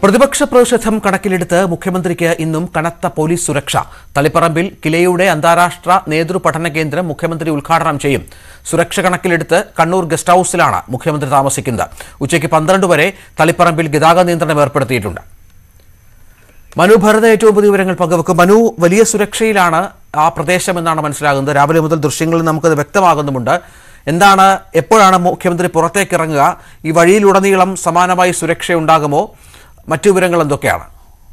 പ്രതിപക്ഷ പ്രതിഷേധം കണക്കിലെടുത്ത് മുഖ്യമന്ത്രിക്ക് ഇന്നും കനത്ത പോലീസ് സുരക്ഷ തളിപ്പറമ്പിൽ കിലയുടെ അന്താരാഷ്ട്ര നേതൃപഠന കേന്ദ്രം മുഖ്യമന്ത്രി ഉദ്ഘാടനം ചെയ്യും സുരക്ഷ കണക്കിലെടുത്ത് കണ്ണൂർ ഗസ്റ്റ് ഹൌസിലാണ് മുഖ്യമന്ത്രി താമസിക്കുന്നത് ഉച്ചയ്ക്ക് പന്ത്രണ്ട് വരെ തളിപ്പറമ്പിൽ ഗതാഗത നിയന്ത്രണം ഏർപ്പെടുത്തിയിട്ടുണ്ട് മനു ഭരത ഏറ്റവും പുതിയ വിവരങ്ങൾ പങ്കുവെക്കും മനു വലിയ സുരക്ഷയിലാണ് ആ പ്രദേശം എന്നാണ് മനസ്സിലാകുന്നത് രാവിലെ മുതൽ ദൃശ്യങ്ങളിൽ നമുക്കത് വ്യക്തമാകുന്നുമുണ്ട് എന്താണ് എപ്പോഴാണ് മുഖ്യമന്ത്രി പുറത്തേക്ക് ഇറങ്ങുക ഈ വഴിയിലുടനീളം സമാനമായി സുരക്ഷയുണ്ടാകുമോ മറ്റു വിവരങ്ങൾ എന്തൊക്കെയാണ്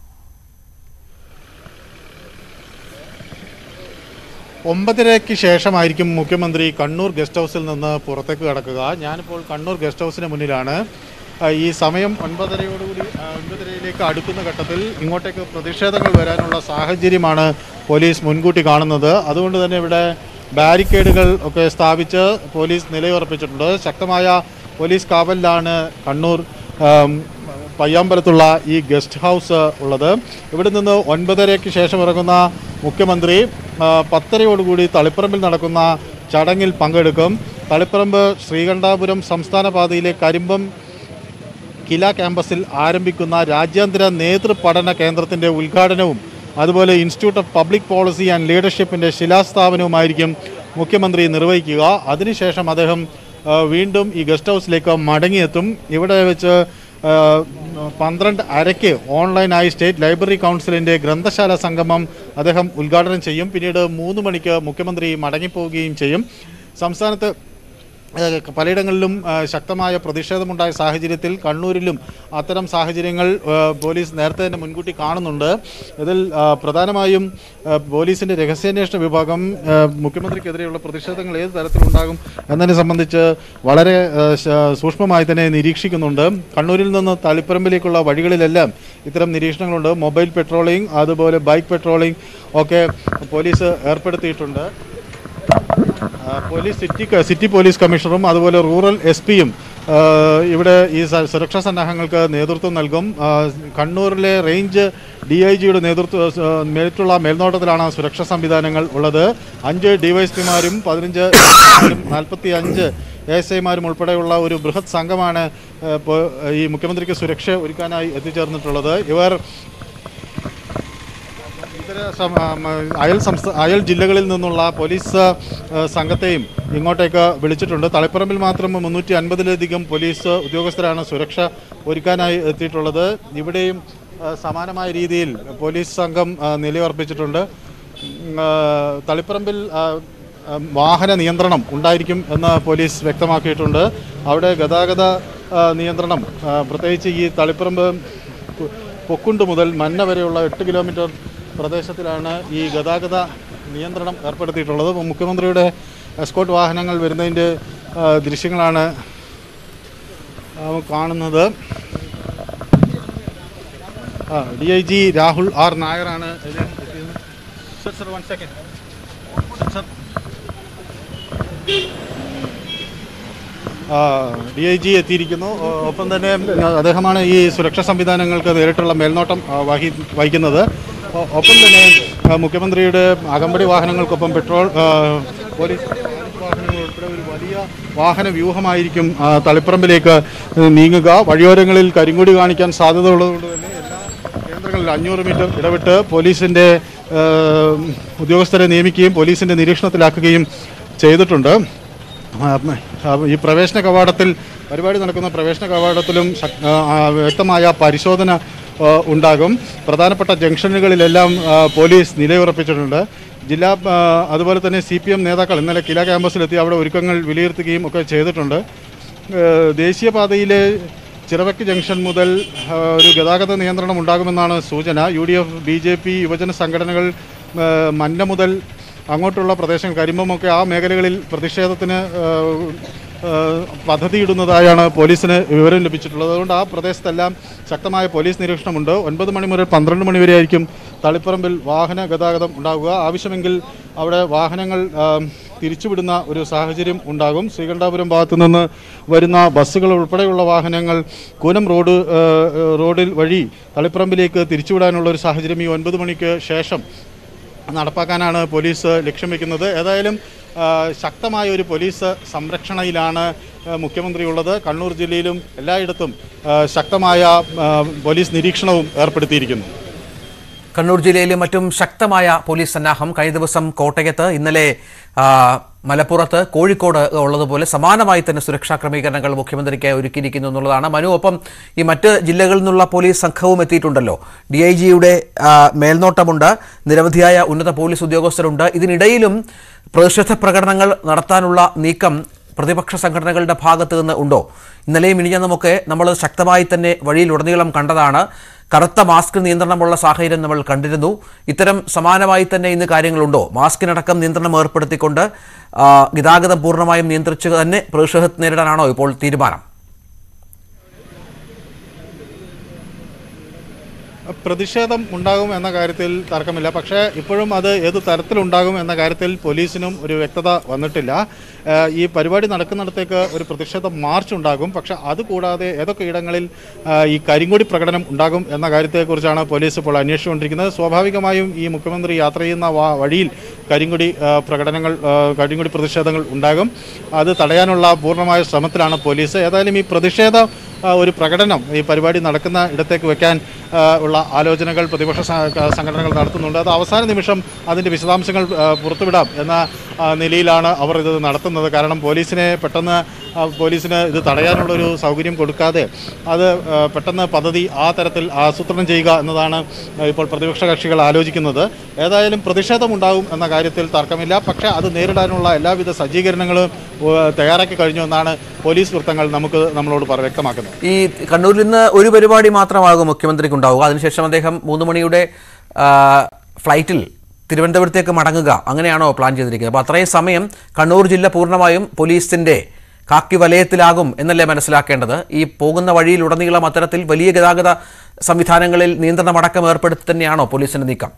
ഒമ്പതരയ്ക്ക് ശേഷമായിരിക്കും മുഖ്യമന്ത്രി കണ്ണൂർ ഗസ്റ്റ് ഹൗസിൽ നിന്ന് പുറത്തേക്ക് കടക്കുക ഞാനിപ്പോൾ കണ്ണൂർ ഗസ്റ്റ് ഹൗസിന് മുന്നിലാണ് ആ, ഈ സമയം ഒൻപതരയോടുകൂടി ആ, ഒൻപതരയിലേക്ക് അടുക്കുന്ന ഘട്ടത്തിൽ ഇങ്ങോട്ടേക്ക് പ്രതിഷേധങ്ങൾ വരാനുള്ള സാഹചര്യമാണ് പോലീസ് മുൻകൂട്ടി കാണുന്നത് അതുകൊണ്ട് തന്നെ ഇവിടെ ബാരിക്കേഡുകൾ ഒക്കെ സ്ഥാപിച്ച് പോലീസ് നിലയുറപ്പിച്ചിട്ടുണ്ട് ശക്തമായ പോലീസ് കാവലിലാണ് കണ്ണൂർ ആം, പയ്യാമ്പലത്തുള്ള ഈ ഗസ്റ്റ് ഹൗസ് ഉള്ളത് ഇവിടെ നിന്ന് ഒൻപതരയ്ക്ക് ശേഷം ഇറങ്ങുന്ന മുഖ്യമന്ത്രി ആ, പത്തരയോടുകൂടി തളിപ്പറമ്പിൽ നടക്കുന്ന ചടങ്ങിൽ പങ്കെടുക്കും തളിപ്പറമ്പ് ശ്രീകണ്ഠാപുരം സംസ്ഥാന പാതയിലെ കരിമ്പം കില ക്യാമ്പസിൽ ആരംഭിക്കുന്ന രാജ്യാന്തര നേതൃപഠന കേന്ദ്രത്തിൻ്റെ ഉദ്ഘാടനവും അതുപോലെ institute of public policy and ലീഡർഷിപ്പിൻ്റെ ശിലാസ്ഥാപനവുമായിരിക്കും മുഖ്യമന്ത്രി നിർവഹിക്കുക അതിനുശേഷം അദ്ദേഹം ആ, വീണ്ടും ഈ ഗസ്റ്റ് ഹൗസിലേക്ക് മടങ്ങിയെത്തും ഇവിടെ വെച്ച് ആ, പന്ത്രണ്ട് അരയ്ക്ക് ഓൺലൈനായി സ്റ്റേറ്റ് ലൈബ്രറി കൗൺസിലിൻ്റെ ഗ്രന്ഥശാല സംഗമം അദ്ദേഹം ഉദ്ഘാടനം ചെയ്യും പിന്നീട് മൂന്ന് മണിക്ക് മുഖ്യമന്ത്രി മടങ്ങിപ്പോവുകയും ചെയ്യും സംസ്ഥാനത്ത് ഏഹ് പലയിടങ്ങളിലും ഏഹ് ശക്തമായ പ്രതിഷേധമുണ്ടായ സാഹചര്യത്തിൽ കണ്ണൂരിലും അത്തരം സാഹചര്യങ്ങൾ ഏഹ് പോലീസ് നേരത്തെ തന്നെ മുൻകൂട്ടി കാണുന്നുണ്ട് ഇതിൽ ഏഹ് പ്രധാനമായും ഏഹ് പോലീസിൻ്റെ രഹസ്യാന്വേഷണ വിഭാഗം ഏഹ് മുഖ്യമന്ത്രിക്കെതിരെയുള്ള പ്രതിഷേധങ്ങൾ ഏത് തരത്തിലുണ്ടാകും എന്നതിനെ സംബന്ധിച്ച് വളരെ ഏഹ് ശ- സൂക്ഷ്മമായി തന്നെ നിരീക്ഷിക്കുന്നുണ്ട് കണ്ണൂരിൽ നിന്ന് തളിപ്പറമ്പിലേക്കുള്ള വഴികളിലെല്ലാം ഇത്തരം നിരീക്ഷണങ്ങളുണ്ട് മൊബൈൽ പെട്രോളിംഗ് അതുപോലെ ബൈക്ക് പെട്രോളിംഗ് ഒക്കെ പോലീസ് ഏർപ്പെടുത്തിയിട്ടുണ്ട് ആ, പോലീസ് സിറ്റി ക- സിറ്റി പോലീസ് കമ്മീഷണറും അതുപോലെ റൂറൽ എസ് പിയും ഇവിടെ ഈ സ- സുരക്ഷാ സന്നാഹങ്ങൾക്ക് നേതൃത്വം നൽകും ആ, കണ്ണൂരിലെ റേഞ്ച് ഡി ഐ ജിയുടെ നേതൃത്വ ആ, മേറ്റുള്ള മേൽനോട്ടത്തിലാണ് സുരക്ഷാ സംവിധാനങ്ങൾ ഉള്ളത് അഞ്ച് ഡിവൈഎസ്പിമാരും പതിനഞ്ച് നാൽപ്പത്തി അഞ്ച് എസ് ഐമാരും ഉൾപ്പെടെയുള്ള ഒരു ബൃഹത് സംഘമാണ് ആ, ഇപ്പോൾ ഈ മുഖ്യമന്ത്രിക്ക് സുരക്ഷ ഒരുക്കാനായി എത്തിച്ചേർന്നിട്ടുള്ളത് ഇവർ ഇതര സം- ആ, മ, അയൽ സംസ്ഥാന അയൽ ജില്ലകളിൽ നിന്നുള്ള പോലീസ് ആ, സംഘത്തെയും ഇങ്ങോട്ടേക്ക് വിളിച്ചിട്ടുണ്ട് തളിപ്പറമ്പിൽ മാത്രം മുന്നൂറ്റി അൻപതിലധികം പോലീസ് ഉദ്യോഗസ്ഥരാണ് സുരക്ഷ ഒരുക്കാനായി എത്തിയിട്ടുള്ളത് ഇവിടെയും ആ, സമാനമായ രീതിയിൽ പോലീസ് സംഘം ആ, നിലയുറപ്പിച്ചിട്ടുണ്ട് ഉം, ആ, തളിപ്പറമ്പിൽ ആ, ആ, വാഹന നിയന്ത്രണം ഉണ്ടായിരിക്കും എന്ന് പോലീസ് വ്യക്തമാക്കിയിട്ടുണ്ട് അവിടെ ഗതാഗത ആ, നിയന്ത്രണം ആ, പ്രത്യേകിച്ച് ഈ തളിപ്പറമ്പ് പു- പൊക്കുണ്ട് മുതൽ മന്ന വരെയുള്ള എട്ട് കിലോമീറ്റർ പ്രദേശത്തിലാണ് ഈ ഗതാഗത നിയന്ത്രണം ഏർപ്പെടുത്തിയിട്ടുള്ളത് അപ്പോൾ മുഖ്യമന്ത്രിയുടെ എസ്കോട്ട് വാഹനങ്ങൾ വരുന്നതിൻ്റെ ആ, ദൃശ്യങ്ങളാണ് ആ, കാണുന്നത് D I G Rahul R നായരാണ് ഇതിൽ എത്തിയത്. Sir sir one second sir D I G എത്തിയിരിക്കുന്നു ആ, ഒപ്പം തന്നെ ആ, അദ്ദേഹമാണ് ഈ സുരക്ഷാ സംവിധാനങ്ങൾക്ക് നേരിട്ടുള്ള മേൽനോട്ടം ആ, വഹി വഹിക്കുന്നത് ഒ- ഒപ്പം തന്നെ ആ, മുഖ്യമന്ത്രിയുടെ അകമ്പടി വാഹനങ്ങൾക്കൊപ്പം പെട്രോൾ ആ, പോലീസ് വാഹനങ്ങൾ ഉൾപ്പെടെ ഒരു വലിയ വാഹന വ്യൂഹമായിരിക്കും ആ, തളിപ്പറമ്പിലേക്ക് നീങ്ങുക വഴിയോരങ്ങളിൽ കരിങ്കൊടി കാണിക്കാൻ സാധ്യത ഉള്ളതുകൊണ്ട് തന്നെ എല്ലാ കേന്ദ്രങ്ങളിൽ അഞ്ഞൂറ് മീറ്റർ ഇടവിട്ട് പോലീസിൻ്റെ ആ, ഉദ്യോഗസ്ഥരെ നിയമിക്കുകയും പോലീസിൻ്റെ നിരീക്ഷണത്തിലാക്കുകയും ചെയ്തിട്ടുണ്ട് ആ, ആ, ഈ പ്രവേശന കവാടത്തിൽ പരിപാടി നടക്കുന്ന പ്രവേശന കവാടത്തിലും ശക്- ആ, ആ, വ്യക്തമായ പരിശോധന ആ, ഉണ്ടാകും പ്രധാനപ്പെട്ട ജംഗ്ഷനുകളിലെല്ലാം ആ, പോലീസ് നിലയുറപ്പിച്ചിട്ടുണ്ട് ജില്ലാ ആ, അതുപോലെ തന്നെ സി പി എം നേതാക്കൾ ഇന്നലെ കില ക്യാമ്പസിലെത്തി അവിടെ ഒരുക്കങ്ങൾ വിലയിരുത്തുകയും ഒക്കെ ചെയ്തിട്ടുണ്ട് ഏഹ് ദേശീയപാതയിലെ ചിറവക്ക് ജംഗ്ഷൻ മുതൽ ആ, ഒരു ഗതാഗത നിയന്ത്രണം ഉണ്ടാകുമെന്നാണ് സൂചന U D F B J P യുവജന സംഘടനകൾ ആ, മന്ന മുതൽ അങ്ങോട്ടുള്ള പ്രദേശങ്ങൾ കരിമ്പമൊക്കെ ആ മേഖലകളിൽ പ്രതിഷേധത്തിന് ആ, ആ, പദ്ധതിയിടുന്നതായാണ് പോലീസിന് വിവരം ലഭിച്ചിട്ടുള്ളത് അതുകൊണ്ട് ആ പ്രദേശത്തെല്ലാം ശക്തമായ പോലീസ് നിരീക്ഷണമുണ്ട് ഒൻപത് മണി മുതൽ പന്ത്രണ്ട് മണി വരെ ആയിരിക്കും തളിപ്പറമ്പിൽ വാഹന ഗതാഗതം ഉണ്ടാകുക ആവശ്യമെങ്കിൽ അവിടെ വാഹനങ്ങൾ ആ, തിരിച്ചുവിടുന്ന ഒരു സാഹചര്യം ഉണ്ടാകും ശ്രീകണ്ഠാപുരം ഭാഗത്തു നിന്ന് വരുന്ന ബസ്സുകൾ ഉൾപ്പെടെയുള്ള വാഹനങ്ങൾ കൂനം റോഡ് ആ, റോഡിൽ വഴി തളിപ്പറമ്പിലേക്ക് തിരിച്ചുവിടാനുള്ള ഒരു സാഹചര്യം ഈ ഒൻപത് മണിക്ക് ശേഷം നടപ്പാക്കാനാണ് പോലീസ് ലക്ഷ്യം വെക്കുന്നത് ഏതായാലും ആ, ശക്തമായ ഒരു പോലീസ് സംരക്ഷണയിലാണ് ആ, മുഖ്യമന്ത്രിയുള്ളത് കണ്ണൂർ ജില്ലയിലും എല്ലായിടത്തും ആ, ശക്തമായ ആ, പോലീസ് നിരീക്ഷണവും ഏർപ്പെടുത്തിയിരിക്കുന്നു കണ്ണൂർ ജില്ലയിലും മറ്റും ശക്തമായ പോലീസ് സന്നാഹം കഴിഞ്ഞ ദിവസം കോട്ടയത്ത് ഇന്നലെ ആ, മലപ്പുറത്ത് കോഴിക്കോട് ഉള്ളതുപോലെ സമാനമായി തന്നെ സുരക്ഷാ ക്രമീകരണങ്ങൾ മുഖ്യമന്ത്രിക്ക് ഒരുക്കിയിരിക്കുന്നു എന്നുള്ളതാണ് മനു ഒപ്പം ഈ മറ്റ് ജില്ലകളിൽ നിന്നുള്ള പോലീസ് സംഘവും എത്തിയിട്ടുണ്ടല്ലോ ഡി ഐ ജിയുടെ മേൽനോട്ടമുണ്ട് നിരവധിയായ ഉന്നത പോലീസ് ഉദ്യോഗസ്ഥരുണ്ട് ഇതിനിടയിലും പ്രതിഷേധ പ്രകടനങ്ങൾ നടത്താനുള്ള നീക്കം പ്രതിപക്ഷ സംഘടനകളുടെ ഭാഗത്ത് നിന്ന് ഉണ്ടോ ഇന്നലെയും ഇനിഞ്ഞുമൊക്കെ നമ്മൾ ശക്തമായി തന്നെ വഴിയിലുടനീളം കണ്ടതാണ് കറുത്ത മാസ്ക് നിയന്ത്രണമുള്ള സാഹചര്യം നമ്മൾ കണ്ടിരുന്നു ഇത്തരം സമാനമായി തന്നെ ഇന്ന് കാര്യങ്ങളുണ്ടോ മാസ്കിനടക്കം നിയന്ത്രണം ഏർപ്പെടുത്തിക്കൊണ്ട് ആ, ഗതാഗതം പൂർണ്ണമായും നിയന്ത്രിച്ച് തന്നെ പ്രതിഷേധത്തെ നേരിടാനാണോ ഇപ്പോൾ തീരുമാനം പ്രതിഷേധം ഉണ്ടാകും എന്ന കാര്യത്തിൽ തർക്കമില്ല പക്ഷേ ഇപ്പോഴും അത് ഏത് തരത്തിലുണ്ടാകും എന്ന കാര്യത്തിൽ പോലീസിനും ഒരു വ്യക്തത വന്നിട്ടില്ല ഏഹ് ഈ പരിപാടി നടക്കുന്നിടത്തേക്ക് ഒരു പ്രതിഷേധ മാർച്ച് ഉണ്ടാകും പക്ഷെ അതുകൂടാതെ ഏതൊക്കെ ഇടങ്ങളിൽ ഏഹ് ഈ കരിങ്കൊടി പ്രകടനം ഉണ്ടാകും എന്ന കാര്യത്തെക്കുറിച്ചാണ് പോലീസ് ഇപ്പോൾ അന്വേഷിച്ചുകൊണ്ടിരിക്കുന്നത് സ്വാഭാവികമായും ഈ മുഖ്യമന്ത്രി യാത്ര ചെയ്യുന്ന വാ- വഴിയിൽ കരിങ്കൊടി ഏഹ് പ്രകടനങ്ങൾ ഏഹ് കരിങ്കൊടി പ്രതിഷേധങ്ങൾ ഉണ്ടാകും അത് തടയാനുള്ള പൂർണ്ണമായ ശ്രമത്തിലാണ് പോലീസ് ഏതായാലും ഈ പ്രതിഷേധ ആ, ഒരു പ്രകടനം ഈ പരിപാടി നടക്കുന്ന ഇടത്തേക്ക് വെക്കാൻ ആ, ഉള്ള ആലോചനകൾ പ്രതിപക്ഷ സ- സംഘടനകൾ നടത്തുന്നുണ്ട് അത് അവസാന നിമിഷം അതിൻ്റെ വിശദാംശങ്ങൾ ആ, പുറത്തുവിടാം എന്ന ആ, നിലയിലാണ് അവർ ഇത് നടത്തുന്നത് കാരണം പോലീസിനെ പെട്ടെന്ന് ആ, പോലീസിന് ഇത് തടയാനുള്ളൊരു സൗകര്യം കൊടുക്കാതെ അത് ആ, പെട്ടെന്ന് പദ്ധതി ആ തരത്തിൽ ആസൂത്രണം ചെയ്യുക എന്നതാണ് ഇപ്പോൾ പ്രതിപക്ഷ കക്ഷികൾ ആലോചിക്കുന്നത് ഏതായാലും പ്രതിഷേധമുണ്ടാകും എന്ന കാര്യത്തിൽ തർക്കമില്ല പക്ഷേ അത് നേരിടാനുള്ള എല്ലാവിധ സജ്ജീകരണങ്ങളും ആ, തയ്യാറാക്കി കഴിഞ്ഞു എന്നാണ് പോലീസ് വൃത്തങ്ങൾ നമുക്ക് നമ്മളോട് പറ വ്യക്തമാക്കുന്നത് ഈ കണ്ണൂരിൽ നിന്ന് ഒരു പരിപാടി മാത്രമാകും മുഖ്യമന്ത്രിക്ക് ഉണ്ടാവുക അതിനുശേഷം അദ്ദേഹം മൂന്ന് മണിയുടെ ആ, ഫ്ലൈറ്റിൽ തിരുവനന്തപുരത്തേക്ക് മടങ്ങുക അങ്ങനെയാണോ പ്ലാൻ ചെയ്തിരിക്കുന്നത് അപ്പോൾ അത്രയും സമയം കണ്ണൂർ ജില്ല പൂർണ്ണമായും പോലീസിന്റെ കാക്കി വലയത്തിലാകും എന്നല്ലേ മനസ്സിലാക്കേണ്ടത് ഈ പോകുന്ന വഴിയിലുടനീളം അത്തരത്തിൽ വലിയ ഗതാഗത സംവിധാനങ്ങളിൽ നിയന്ത്രണമടക്കം ഏർപ്പെടുത്തി തന്നെയാണോ പോലീസിന്റെ നീക്കം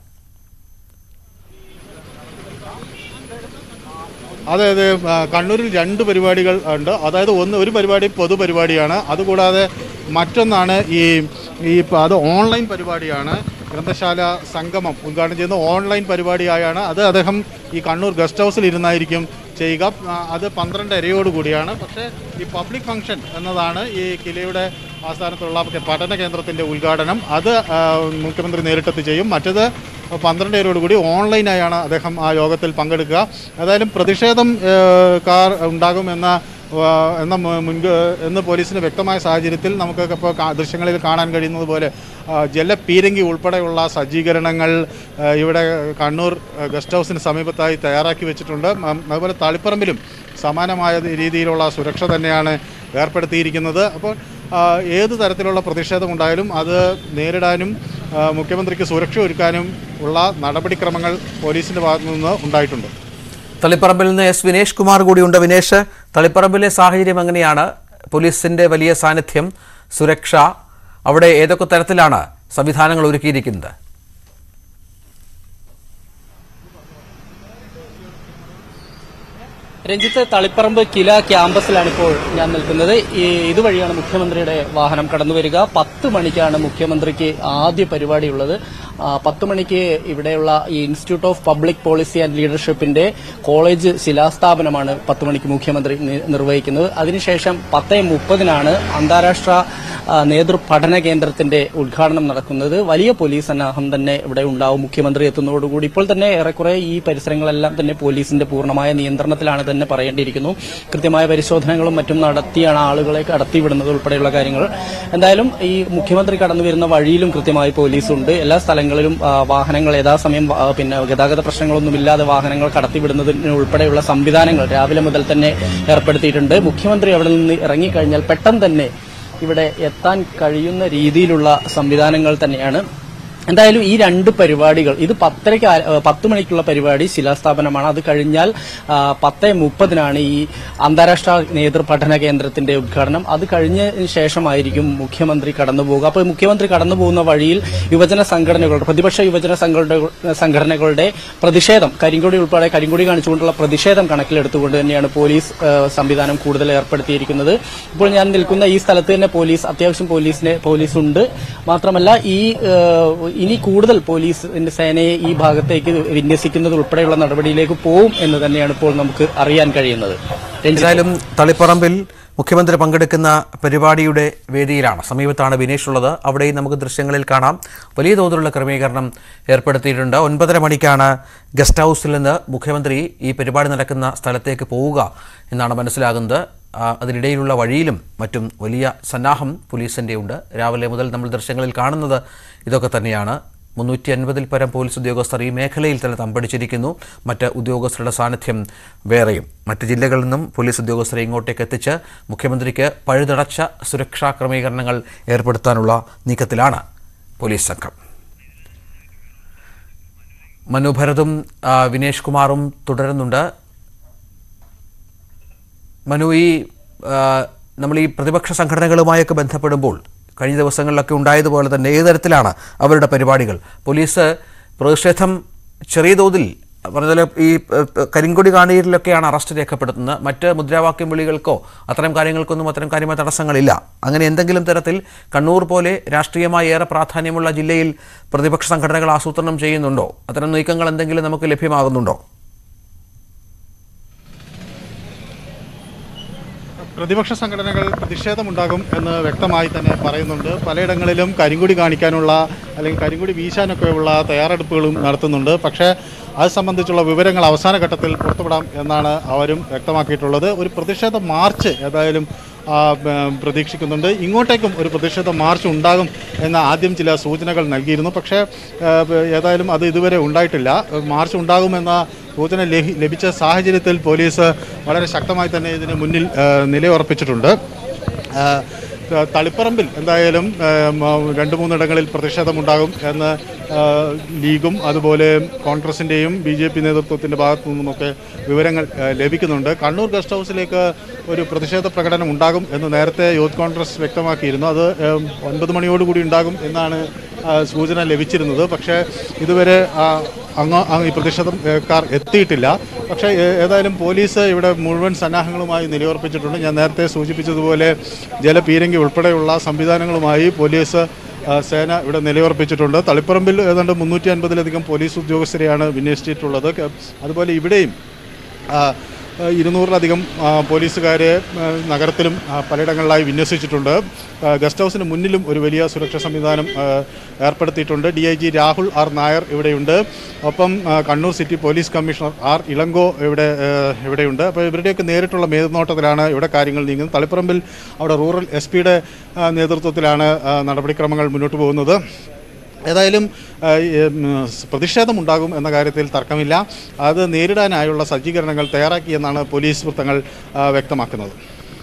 അതെ അതെ ആ, കണ്ണൂരിൽ രണ്ട് പരിപാടികൾ ഉണ്ട് അതായത് ഒന്ന് ഒരു പരിപാടി പൊതുപരിപാടിയാണ് അതുകൂടാതെ മറ്റൊന്നാണ് ഈ ഈ പ- അത് ഓൺലൈൻ പരിപാടിയാണ് ഗ്രന്ഥശാല സംഗമം ഉദ്ഘാടനം ചെയ്യുന്ന ഓൺലൈൻ പരിപാടിയായാണ് അത് അദ്ദേഹം ഈ കണ്ണൂർ ഗസ്റ്റ് ഹൗസിൽ ഇരുന്നായിരിക്കും ചെയ്യുക ആ, അത് പന്ത്രണ്ടരയോടുകൂടിയാണ് പക്ഷേ ഈ പബ്ലിക് ഫംഗ്ഷൻ എന്നതാണ് ഈ കിലയുടെ ആസ്ഥാനത്തുള്ള പഠന കേന്ദ്രത്തിൻ്റെ ഉദ്ഘാടനം അത് ആ, മുഖ്യമന്ത്രി നേരിട്ടെത്തി ചെയ്യും മറ്റത് പന്ത്രണ്ടരയോടുകൂടി ഓൺലൈനായാണ് അദ്ദേഹം ആ യോഗത്തിൽ പങ്കെടുക്കുക ഏതായാലും പ്രതിഷേധം ഏഹ്, കാർ ഉണ്ടാകുമെന്ന ആ, എന്ന മു- മുൻക് എന്ന് പോലീസിന് വ്യക്തമായ സാഹചര്യത്തിൽ നമുക്ക് ഇപ്പോൾ കാ- ദൃശ്യങ്ങളിൽ കാണാൻ കഴിയുന്നത് പോലെ ആ, ജലപീരങ്കി ഉൾപ്പെടെയുള്ള സജ്ജീകരണങ്ങൾ ആ, ഇവിടെ കണ്ണൂർ ആ, ഗസ്റ്റ് ഹൗസിന് സമീപത്തായി തയ്യാറാക്കി വെച്ചിട്ടുണ്ട് മ- അതുപോലെ തളിപ്പറമ്പിലും സമാനമായ രീതിയിലുള്ള സുരക്ഷ തന്നെയാണ് ഏർപ്പെടുത്തിയിരിക്കുന്നത് അപ്പോൾ ആ, ഏത് തരത്തിലുള്ള പ്രതിഷേധം ഉണ്ടായാലും അത് നേരിടാനും ആ, മുഖ്യമന്ത്രിക്ക് സുരക്ഷ ഒരുക്കാനും ഉള്ള നടപടിക്രമങ്ങൾ പോലീസിൻ്റെ ഭാഗത്തു നിന്ന് ഉണ്ടായിട്ടുണ്ട് തളിപ്പറമ്പിൽ നിന്ന് എസ് വിനേഷ് കുമാർ കൂടിയുണ്ട് വിനേഷ് തളിപ്പറമ്പിലെ സാഹചര്യം എങ്ങനെയാണ് പോലീസിന്റെ വലിയ സാന്നിധ്യം സുരക്ഷ അവിടെ ഏതൊക്കെ തരത്തിലാണ് സംവിധാനങ്ങൾ ഒരുക്കിയിരിക്കുന്നത് രഞ്ജിത്ത് തളിപ്പറമ്പ് കില ക്യാമ്പസിലാണ് ഇപ്പോൾ ഞാൻ നിൽക്കുന്നത് ഈ ഇതുവഴിയാണ് മുഖ്യമന്ത്രിയുടെ വാഹനം കടന്നു വരിക പത്ത് മണിക്കാണ് മുഖ്യമന്ത്രിക്ക് ആദ്യ പരിപാടിയുള്ളത് ആ, പത്ത് മണിക്ക് ഇവിടെയുള്ള ഈ institute of public policy and ലീഡർഷിപ്പിന്റെ കോളേജ് ശിലാസ്ഥാപനമാണ് പത്ത് മണിക്ക് മുഖ്യമന്ത്രി നി- നിർവഹിക്കുന്നത് അതിനുശേഷം പത്ത് മുപ്പതിനാണ് അന്താരാഷ്ട്ര ആ, നേതൃപഠന കേന്ദ്രത്തിന്റെ ഉദ്ഘാടനം നടക്കുന്നത് വലിയ പോലീസ് സന്നാഹം തന്നെ ഇവിടെ ഉണ്ടാവും മുഖ്യമന്ത്രി എത്തുന്നതോടുകൂടി ഇപ്പോൾ തന്നെ ഏറെക്കുറെ ഈ പരിസരങ്ങളെല്ലാം തന്നെ പോലീസിന്റെ പൂർണ്ണമായ നിയന്ത്രണത്തിലാണ് തന്നെ പറയേണ്ടിയിരിക്കുന്നു കൃത്യമായ പരിശോധനകളും മറ്റും നടത്തിയാണ് ആളുകളെ കടത്തിവിടുന്നത് ഉൾപ്പെടെയുള്ള കാര്യങ്ങൾ എന്തായാലും ഈ മുഖ്യമന്ത്രി കടന്നു വരുന്ന വഴിയിലും കൃത്യമായി പോലീസുണ്ട് എല്ലാ സ്ഥലങ്ങളിലും ആ, വാഹനങ്ങൾ യഥാസമയം ആ, പിന്നെ ഗതാഗത പ്രശ്നങ്ങളൊന്നുമില്ലാതെ വാഹനങ്ങൾ കടത്തിവിടുന്നതിന് ഉൾപ്പെടെയുള്ള സംവിധാനങ്ങൾ രാവിലെ മുതൽ തന്നെ ഏർപ്പെടുത്തിയിട്ടുണ്ട് മുഖ്യമന്ത്രി അവിടെ നിന്ന് ഇറങ്ങിക്കഴിഞ്ഞാൽ പെട്ടെന്ന് തന്നെ ഇവിടെ എത്താൻ കഴിയുന്ന രീതിയിലുള്ള സംവിധാനങ്ങൾ തന്നെയാണ് എന്തായാലും ഈ രണ്ട് പരിപാടികൾ ഇത് പത്തരയ്ക്ക് ആ- ഏഹ് പത്ത് മണിക്കുള്ള പരിപാടി ശിലാസ്ഥാപനമാണ് അത് കഴിഞ്ഞാൽ ആ, പത്ത് മുപ്പതിനാണ് ഈ അന്താരാഷ്ട്ര നേതൃപഠന കേന്ദ്രത്തിന്റെ ഉദ്ഘാടനം അത് കഴിഞ്ഞ ശേഷമായിരിക്കും മുഖ്യമന്ത്രി കടന്നു പോകുക അപ്പോൾ മുഖ്യമന്ത്രി കടന്നു പോകുന്ന വഴിയിൽ യുവജന സംഘടനകളുടെ പ്രതിപക്ഷ യുവജന സംഘടന- സംഘടനകളുടെ പ്രതിഷേധം കരിങ്കൊടി ഉൾപ്പെടെ കരിങ്കൊടി കാണിച്ചുകൊണ്ടുള്ള പ്രതിഷേധം കണക്കിലെടുത്തുകൊണ്ട് തന്നെയാണ് പോലീസ് ഏഹ്, സംവിധാനം കൂടുതൽ ഏർപ്പെടുത്തിയിരിക്കുന്നത് ഇപ്പോൾ ഞാൻ നിൽക്കുന്ന ഈ സ്ഥലത്ത് തന്നെ പോലീസ് അത്യാവശ്യം പോലീസിന് പോലീസ് ഉണ്ട് മാത്രമല്ല ഈ ഏഹ്, ഇനി കൂടുതൽ പോലീസിന്റെ സേനയെ ഈ ഭാഗത്തേക്ക് വിന്യസിക്കുന്നത് ഉൾപ്പെടെയുള്ള നടപടിയിലേക്ക് പോവും എന്ന് തന്നെയാണ് ഇപ്പോൾ നമുക്ക് അറിയാൻ കഴിയുന്നത് രഞ്ജിത്ത് എന്തായാലും തളിപ്പറമ്പിൽ മുഖ്യമന്ത്രി പങ്കെടുക്കുന്ന പരിപാടിയുടെ വേദിയിലാണ് സമീപത്താണ് വിനേഷ് ഉള്ളത് അവിടെയും നമുക്ക് ദൃശ്യങ്ങളിൽ കാണാം വലിയ തോതിലുള്ള ക്രമീകരണം ഏർപ്പെടുത്തിയിട്ടുണ്ട് ഒൻപതര മണിക്കാണ് ഗസ്റ്റ് ഹൗസിൽ നിന്ന് മുഖ്യമന്ത്രി ഈ പരിപാടി നടക്കുന്ന സ്ഥലത്തേക്ക് പോവുക എന്നാണ് മനസ്സിലാകുന്നത് ആ, അതിനിടയിലുള്ള വഴിയിലും മറ്റും വലിയ സന്നാഹം പോലീസിൻ്റെ ഉണ്ട് രാവിലെ മുതൽ നമ്മൾ ദൃശ്യങ്ങളിൽ കാണുന്നത് ഇതൊക്കെ തന്നെയാണ് മുന്നൂറ്റി അൻപതിൽ പരം പോലീസ് ഉദ്യോഗസ്ഥർ ഈ മേഖലയിൽ തന്നെ തമ്പടിച്ചിരിക്കുന്നു മറ്റ് ഉദ്യോഗസ്ഥരുടെ സാന്നിധ്യം വേറെയും മറ്റ് ജില്ലകളിൽ നിന്നും പോലീസ് ഉദ്യോഗസ്ഥരെ ഇങ്ങോട്ടേക്ക് എത്തിച്ച് മുഖ്യമന്ത്രിക്ക് പഴുതടച്ച സുരക്ഷാ ക്രമീകരണങ്ങൾ ഏർപ്പെടുത്താനുള്ള നീക്കത്തിലാണ് പോലീസ് സംഘം മനുഭരതും ആ, വിനേഷ് കുമാറും തുടരുന്നുണ്ട് മനു ഈ ആ, നമ്മൾ ഈ പ്രതിപക്ഷ സംഘടനകളുമായൊക്കെ ബന്ധപ്പെടുമ്പോൾ കഴിഞ്ഞ ദിവസങ്ങളിലൊക്കെ ഉണ്ടായതുപോലെ തന്നെ ഏത് തരത്തിലാണ് അവരുടെ പരിപാടികൾ പോലീസ് പ്രതിഷേധം ചെറിയ തോതിൽ പറഞ്ഞാൽ ഈ ഏഹ്, കരിങ്കൊടി കാണീരിലൊക്കെയാണ് അറസ്റ്റ് രേഖപ്പെടുത്തുന്നത് മറ്റ് മുദ്രാവാക്യം വിളികൾക്കോ അത്തരം കാര്യങ്ങൾക്കൊന്നും അത്തരം കാര്യമായ തടസ്സങ്ങളില്ല അങ്ങനെ എന്തെങ്കിലും തരത്തിൽ കണ്ണൂർ പോലെ രാഷ്ട്രീയമായി ഏറെ പ്രാധാന്യമുള്ള ജില്ലയിൽ പ്രതിപക്ഷ സംഘടനകൾ ആസൂത്രണം ചെയ്യുന്നുണ്ടോ അത്തരം നീക്കങ്ങൾ എന്തെങ്കിലും നമുക്ക് ലഭ്യമാകുന്നുണ്ടോ പ്രതിപക്ഷ സംഘടനകൾ പ്രതിഷേധമുണ്ടാകും എന്ന് വ്യക്തമായി തന്നെ പറയുന്നുണ്ട് പലയിടങ്ങളിലും കരിങ്കുടി കാണിക്കാനുള്ള അല്ലെങ്കിൽ കരിങ്കുടി വീശാനൊക്കെയുള്ള തയ്യാറെടുപ്പുകളും നടത്തുന്നുണ്ട് പക്ഷേ അത് സംബന്ധിച്ചുള്ള വിവരങ്ങൾ അവസാന ഘട്ടത്തിൽ പുറത്തുവിടാം എന്നാണ് അവരും വ്യക്തമാക്കിയിട്ടുള്ളത് ഒരു പ്രതിഷേധ മാർച്ച് ഏതായാലും ആ, ബ- പ്രതീക്ഷിക്കുന്നുണ്ട് ഇങ്ങോട്ടേക്കും ഒരു പ്രതിഷേധ മാർച്ച് ഉണ്ടാകും എന്ന ആദ്യം ചില സൂചനകൾ നൽകിയിരുന്നു പക്ഷേ ആ, ബ- ഏതായാലും അത് ഇതുവരെ ഉണ്ടായിട്ടില്ല മാർച്ച് ഉണ്ടാകുമെന്ന സൂചന ലഭി- ലഭിച്ച സാഹചര്യത്തിൽ പോലീസ് വളരെ ശക്തമായി തന്നെ ഇതിന് മുന്നിൽ ആ, നിലയുറപ്പിച്ചിട്ടുണ്ട് ആ, ത- തളിപ്പറമ്പിൽ എന്തായാലും ആ, മ- രണ്ട് മൂന്നിടങ്ങളിൽ പ്രതിഷേധമുണ്ടാകും എന്ന് ആ, ലീഗും അതുപോലെ കോൺഗ്രസിൻ്റെയും ബി ജെ പി നേതൃത്വത്തിൻ്റെ ഭാഗത്തു നിന്നുമൊക്കെ വിവരങ്ങൾ ആ, ലഭിക്കുന്നുണ്ട് കണ്ണൂർ ഗസ്റ്റ് ഹൗസിലേക്ക് ഒരു പ്രതിഷേധ പ്രകടനം ഉണ്ടാകും എന്ന് നേരത്തെ യൂത്ത് കോൺഗ്രസ് വ്യക്തമാക്കിയിരുന്നു അത് ആ, ഒൻപത് മണിയോടുകൂടി ഉണ്ടാകും എന്നാണ് ആ, സൂചന ലഭിച്ചിരുന്നത് പക്ഷേ ഇതുവരെ ആ, അങ്ങ് അങ്ങ് ഈ പ്രതിഷേധക്കാർ എത്തിയിട്ടില്ല പക്ഷേ ഏ- ഏതായാലും പോലീസ് ഇവിടെ മുഴുവൻ സന്നാഹങ്ങളുമായി നിലയുറപ്പിച്ചിട്ടുണ്ട് ഞാൻ നേരത്തെ സൂചിപ്പിച്ചതുപോലെ ജലപീരങ്കി ഉൾപ്പെടെയുള്ള സംവിധാനങ്ങളുമായി പോലീസ് ആ, സേന ഇവിടെ നിലയുറപ്പിച്ചിട്ടുണ്ട് തളിപ്പറമ്പിൽ ഏതാണ്ട് മുന്നൂറ്റി അൻപതിലധികം പോലീസ് ഉദ്യോഗസ്ഥരെയാണ് വിന്യസിച്ചിട്ടുള്ളത് ക- അതുപോലെ ഇവിടെയും ആ, ആ, ഇരുന്നൂറിലധികം ആ, പോലീസുകാരെ ആ, നഗരത്തിലും ആ, പലയിടങ്ങളിലായി വിന്യസിച്ചിട്ടുണ്ട് ആ, ഗസ്റ്റ് ഹൗസിന് മുന്നിലും ഒരു വലിയ സുരക്ഷാ സംവിധാനം ആ, ഏർപ്പെടുത്തിയിട്ടുണ്ട് D I G Rahul R Nair ഇവിടെയുണ്ട് ഒപ്പം ആ, Kannur city police commissioner R Ilango ഇവിടെ ആ, ഇവിടെയുണ്ട് അപ്പോൾ ഇവരുടെയൊക്കെ നേരിട്ടുള്ള മേൽനോട്ടത്തിലാണ് ഇവിടെ കാര്യങ്ങൾ നീങ്ങുന്നത് തളിപ്പറമ്പിൽ അവിടെ റൂറൽ എസ് പിയുടെ നേതൃത്വത്തിലാണ് ആ, നടപടിക്രമങ്ങൾ മുന്നോട്ട് പോകുന്നത് ഏതായാലും ആ, ഈ, ഉം, പ്രതിഷേധമുണ്ടാകും എന്ന കാര്യത്തിൽ തർക്കമില്ല അത് നേരിടാനായുള്ള സജ്ജീകരണങ്ങൾ തയ്യാറാക്കിയെന്നാണ് പോലീസ് വൃത്തങ്ങൾ ആ, വ്യക്തമാക്കുന്നത്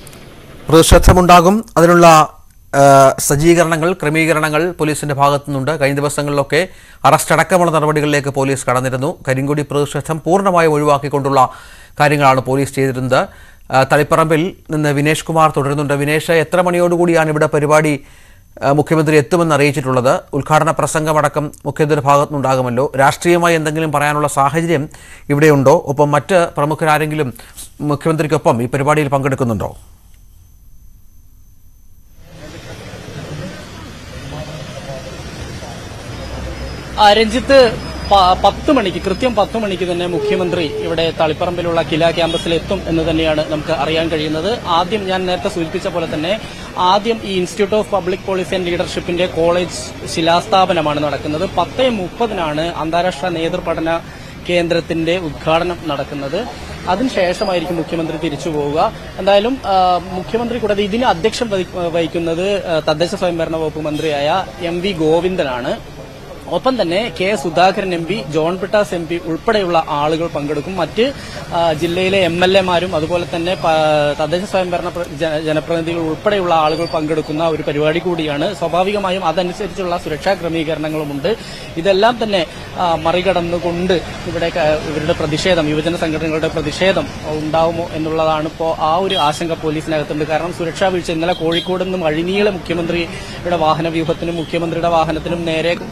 പ്രതിഷേധമുണ്ടാകും അതിനുള്ള ആ, സജ്ജീകരണങ്ങൾ ക്രമീകരണങ്ങൾ പോലീസിന്റെ ഭാഗത്തുനിന്നുണ്ട് കഴിഞ്ഞ ദിവസങ്ങളിലൊക്കെ അറസ്റ്റ് അടക്കമുള്ള നടപടികളിലേക്ക് പോലീസ് കടന്നിരുന്നു കരിങ്കൊടി പ്രതിഷേധം പൂർണ്ണമായും ഒഴിവാക്കിക്കൊണ്ടുള്ള കാര്യങ്ങളാണ് പോലീസ് ചെയ്തിരുന്നത് ആ, തളിപ്പറമ്പിൽ നിന്ന് വിനേഷ് കുമാർ തുടരുന്നുണ്ട് വിനേഷ് എത്ര മണിയോടുകൂടിയാണ് ഇവിടെ പരിപാടി ആ, മുഖ്യമന്ത്രി എത്തുമെന്ന് അറിയിച്ചിട്ടുള്ളത് ഉദ്ഘാടന പ്രസംഗമടക്കം മുഖ്യമന്ത്രിയുടെ ഭാഗത്തുനിന്നുണ്ടാകുമല്ലോ രാഷ്ട്രീയമായി എന്തെങ്കിലും പറയാനുള്ള സാഹചര്യം ഇവിടെയുണ്ടോ ഒപ്പം മറ്റ് പ്രമുഖരാരെങ്കിലും മുഖ്യമന്ത്രിക്കൊപ്പം ഈ പരിപാടിയിൽ പങ്കെടുക്കുന്നുണ്ടോ ആ, രഞ്ജിത്ത് പ- പത്ത് മണിക്ക് കൃത്യം പത്ത് മണിക്ക് തന്നെ മുഖ്യമന്ത്രി ഇവിടെ തളിപ്പറമ്പിലുള്ള കില ക്യാമ്പസിൽ എത്തും എന്ന് തന്നെയാണ് നമുക്ക് അറിയാൻ കഴിയുന്നത് ആദ്യം ഞാൻ നേരത്തെ സൂചിപ്പിച്ച പോലെ തന്നെ ആദ്യം ഈ institute of public policy and ലീഡർഷിപ്പിന്റെ കോളേജ് ശിലാസ്ഥാപനമാണ് നടക്കുന്നത് പത്ത് മുപ്പതിനാണ് അന്താരാഷ്ട്ര നേതൃപഠന കേന്ദ്രത്തിന്റെ ഉദ്ഘാടനം നടക്കുന്നത് അതിനുശേഷമായിരിക്കും മുഖ്യമന്ത്രി തിരിച്ചു പോവുക എന്തായാലും ആ, മുഖ്യമന്ത്രി കൂടാതെ ഇതിന് അധ്യക്ഷം വഹി- വഹിക്കുന്നത് ആ, തദ്ദേശ സ്വയംഭരണ വകുപ്പ് മന്ത്രിയായ എം വി ഗോവിന്ദനാണ് ഒപ്പം തന്നെ K Sudhakaran M P John Brittas M P ഉൾപ്പെടെയുള്ള ആളുകൾ പങ്കെടുക്കും മറ്റ് ആ, ജില്ലയിലെ എം എൽ എമാരും അതുപോലെ തന്നെ പ- തദ്ദേശ സ്വയംഭരണ പ്ര- ജന- ജനപ്രതിനിധികൾ ഉൾപ്പെടെയുള്ള ആളുകൾ പങ്കെടുക്കുന്ന ഒരു പരിപാടി കൂടിയാണ് സ്വാഭാവികമായും അതനുസരിച്ചുള്ള സുരക്ഷാ ക്രമീകരണങ്ങളുമുണ്ട് ഇതെല്ലാം തന്നെ ആ, മറികടന്നുകൊണ്ട് ഇവിടെ ക- ഇവരുടെ പ്രതിഷേധം യുവജന സംഘടനകളുടെ പ്രതിഷേധം ഉണ്ടാവുമോ എന്നുള്ളതാണ് ഇപ്പോൾ ആ ഒരു ആശങ്ക പോലീസിനകത്തുണ്ട് കാരണം സുരക്ഷാ വീഴ്ച ഇന്നലെ കോഴിക്കോട് നിന്നും വഴിനീളെ മുഖ്യമന്ത്രിയുടെ വാഹന വ്യൂഹത്തിനും മുഖ്യമന്ത്രിയുടെ വാഹനത്തിനും നേരെ കരിങ്കൊടി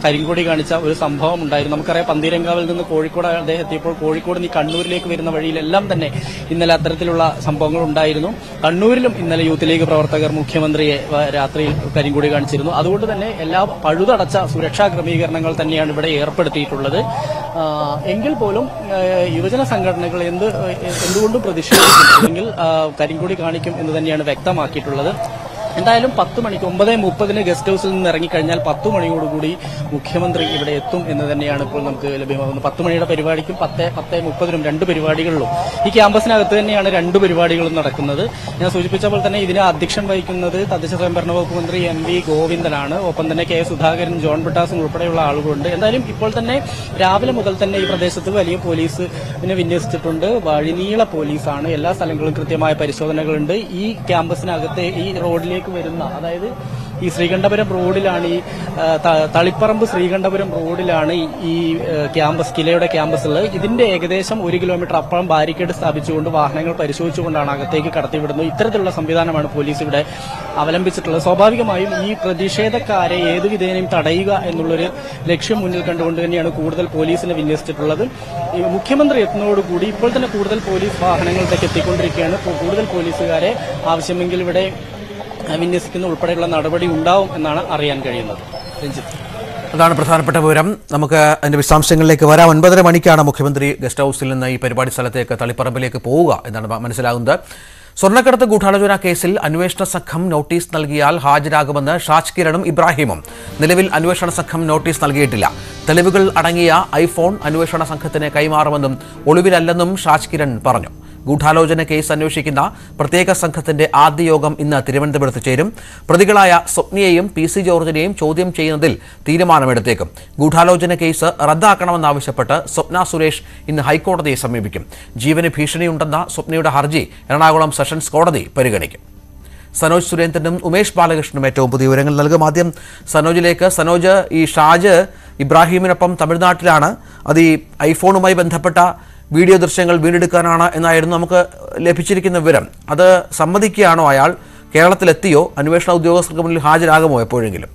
കാണിച്ച ഒരു സംഭവം ഉണ്ടായിരുന്നു നമുക്കറിയാം പന്തീരങ്കാവിൽ നിന്ന് കോഴിക്കോട് അദ്ദേഹം എത്തിയപ്പോൾ കോഴിക്കോട് നിന്ന് കണ്ണൂരിലേക്ക് വരുന്ന വഴിയിലെല്ലാം തന്നെ ഇന്നലെ അത്തരത്തിലുള്ള സംഭവങ്ങൾ ഉണ്ടായിരുന്നു കണ്ണൂരിലും ഇന്നലെ യൂത്ത് ലീഗ് പ്രവർത്തകർ മുഖ്യമന്ത്രിയെ വ- രാത്രിയിൽ കരിങ്കൊടി കാണിച്ചിരുന്നു അതുകൊണ്ട് തന്നെ എല്ലാ പഴുതടച്ച സുരക്ഷാ ക്രമീകരണങ്ങൾ തന്നെയാണ് ഇവിടെ ഏർപ്പെടുത്തിയിട്ടുള്ളത് ആ, എങ്കിൽ പോലും ആ, യുവജന സംഘടനകൾ എന്ത് എന്തുകൊണ്ടും പ്രതിഷേധിക്കും അല്ലെങ്കിൽ ആ, കരിങ്കൊടി കാണിക്കും എന്ന് തന്നെയാണ് വ്യക്തമാക്കിയിട്ടുള്ളത് എന്തായാലും പത്ത് മണിക്ക് ഒമ്പത് മുപ്പതിന് ഗസ്റ്റ് ഹൌസിൽ നിന്ന് ഇറങ്ങിക്കഴിഞ്ഞാൽ പത്ത് മണിയോടുകൂടി മുഖ്യമന്ത്രി ഇവിടെ എത്തും എന്ന് തന്നെയാണ് ഇപ്പോൾ നമുക്ക് ലഭ്യമാകുന്നത് പത്ത് മണിയുടെ പരിപാടിക്കും പത്ത് പത്ത് മുപ്പതിനും രണ്ട് പരിപാടികളിലും ഈ ക്യാമ്പസിനകത്ത് തന്നെയാണ് രണ്ട് പരിപാടികളും നടക്കുന്നത് ഞാൻ സൂചിപ്പിച്ച പോലെ തന്നെ ഇതിന് അധ്യക്ഷം വഹിക്കുന്നത് തദ്ദേശ സ്വയംഭരണ വകുപ്പ് മന്ത്രി എം വി ഗോവിന്ദനാണ് ഒപ്പം തന്നെ കെ സുധാകരൻ ജോൺ ബിട്ടാസും ഉൾപ്പെടെയുള്ള ആളുകളുണ്ട് എന്തായാലും ഇപ്പോൾ തന്നെ രാവിലെ മുതൽ തന്നെ ഈ പ്രദേശത്ത് വലിയ പോലീസിനെ വിന്യസിച്ചിട്ടുണ്ട് വഴിനീള പോലീസാണ് എല്ലാ സ്ഥലങ്ങളിലും കൃത്യമായ പരിശോധനകളുണ്ട് ഈ ക്യാമ്പസിനകത്തെ ഈ റോഡിലേക്ക് വരുന്ന അതായത് ഈ ശ്രീകണ്ഠപുരം റോഡിലാണ് ഈ ആ, ത- തളിപ്പറമ്പ് ശ്രീകണ്ഠപുരം റോഡിലാണ് ഈ- ഈ ആ, ക്യാമ്പസ് കിലയുടെ ക്യാമ്പസ് ഉള്ളത് ഇതിന്റെ ഏകദേശം ഒരു കിലോമീറ്റർ അപ്പുറം ബാരിക്കേഡ് സ്ഥാപിച്ചുകൊണ്ട് വാഹനങ്ങൾ പരിശോധിച്ചുകൊണ്ടാണ് അകത്തേക്ക് കടത്തിവിടുന്നത് ഇത്തരത്തിലുള്ള സംവിധാനമാണ് പോലീസ് ഇവിടെ അവലംബിച്ചിട്ടുള്ളത് സ്വാഭാവികമായും ഈ പ്രതിഷേധക്കാരെ ഏത് വിധേനയും തടയുക എന്നുള്ളൊരു ലക്ഷ്യം മുന്നിൽ കണ്ടുകൊണ്ട് തന്നെയാണ് കൂടുതൽ പോലീസിനെ വിന്യസിച്ചിട്ടുള്ളത് ഈ മുഖ്യമന്ത്രി എത്തുന്നതോടുകൂടി ഇപ്പോൾ തന്നെ കൂടുതൽ പോലീസ് വാഹനങ്ങളിലേക്ക് എത്തിക്കൊണ്ടിരിക്കുകയാണ് ഇപ്പോൾ കൂടുതൽ പോലീസുകാരെ ആവശ്യമെങ്കിൽ ഇവിടെ വിന്യസിക്കുന്ന ഉൾപ്പെടെയുള്ള നടപടി ഉണ്ടാവും എന്നാണ് അറിയാൻ കഴിയുന്നത് രഞ്ജിത്ത് അതാണ് പ്രധാനപ്പെട്ട വിവരം നമുക്ക് അതിന്റെ വിശദാംശങ്ങളിലേക്ക് വരാം ഒൻപതര മണിക്കാണ് മുഖ്യമന്ത്രി ഗസ്റ്റ് ഹൌസിൽ നിന്ന് ഈ പരിപാടി സ്ഥലത്തേക്ക് തളിപ്പറമ്പിലേക്ക് പോവുക എന്നാണ് മ- മനസ്സിലാകുന്നത് സ്വർണ്ണക്കടത്ത് ഗൂഢാലോചന കേസിൽ അന്വേഷണ സംഘം നോട്ടീസ് നൽകിയാൽ ഹാജരാകുമെന്ന് ഷാജ് കിരണും ഇബ്രാഹിമും നിലവിൽ അന്വേഷണ സംഘം നോട്ടീസ് നൽകിയിട്ടില്ല തെളിവുകൾ അടങ്ങിയ ഐഫോൺ അന്വേഷണ സംഘത്തിന് കൈമാറുമെന്നും ഒളിവിലല്ലെന്നും ഷാജ് കിരൺ പറഞ്ഞു ഗൂഢാലോചന കേസ് അന്വേഷിക്കുന്ന പ്രത്യേക സംഘത്തിന്റെ ആദ്യ യോഗം ഇന്ന് തിരുവനന്തപുരത്ത് ചേരും പ്രതികളായ സ്വപ്നയെയും പി സി ജോർജിനെയും ചോദ്യം ചെയ്യുന്നതിൽ തീരുമാനമെടുത്തേക്കും ഗൂഢാലോചന കേസ് റദ്ദാക്കണമെന്നാവശ്യപ്പെട്ട് സ്വപ്ന സുരേഷ് ഇന്ന് ഹൈക്കോടതിയെ സമീപിക്കും ജീവന് ഭീഷണിയുണ്ടെന്ന സ്വപ്നയുടെ ഹർജി എറണാകുളം സെഷൻസ് കോടതി പരിഗണിക്കും സനോജ് സുരേന്ദ്രനും ഉമേഷ് ബാലകൃഷ്ണനും ഏറ്റവും പുതിയ വിവരങ്ങൾ നൽകും ആദ്യം സനോജിലേക്ക് സനോജ് ഈ ഷാജ് ഇബ്രാഹിമിനൊപ്പം തമിഴ്നാട്ടിലാണ് അത് ഈ ഐഫോണുമായി ബന്ധപ്പെട്ട വീഡിയോ ദൃശ്യങ്ങൾ വീണ്ടെടുക്കാനാണ് എന്നായിരുന്നു നമുക്ക് ലഭിച്ചിരിക്കുന്ന വിവരം അത് സമ്മതിക്കുകയാണോ അയാൾ കേരളത്തിലെത്തിയോ അന്വേഷണ ഉദ്യോഗസ്ഥർക്ക് മുന്നിൽ ഹാജരാകുമോ എപ്പോഴെങ്കിലും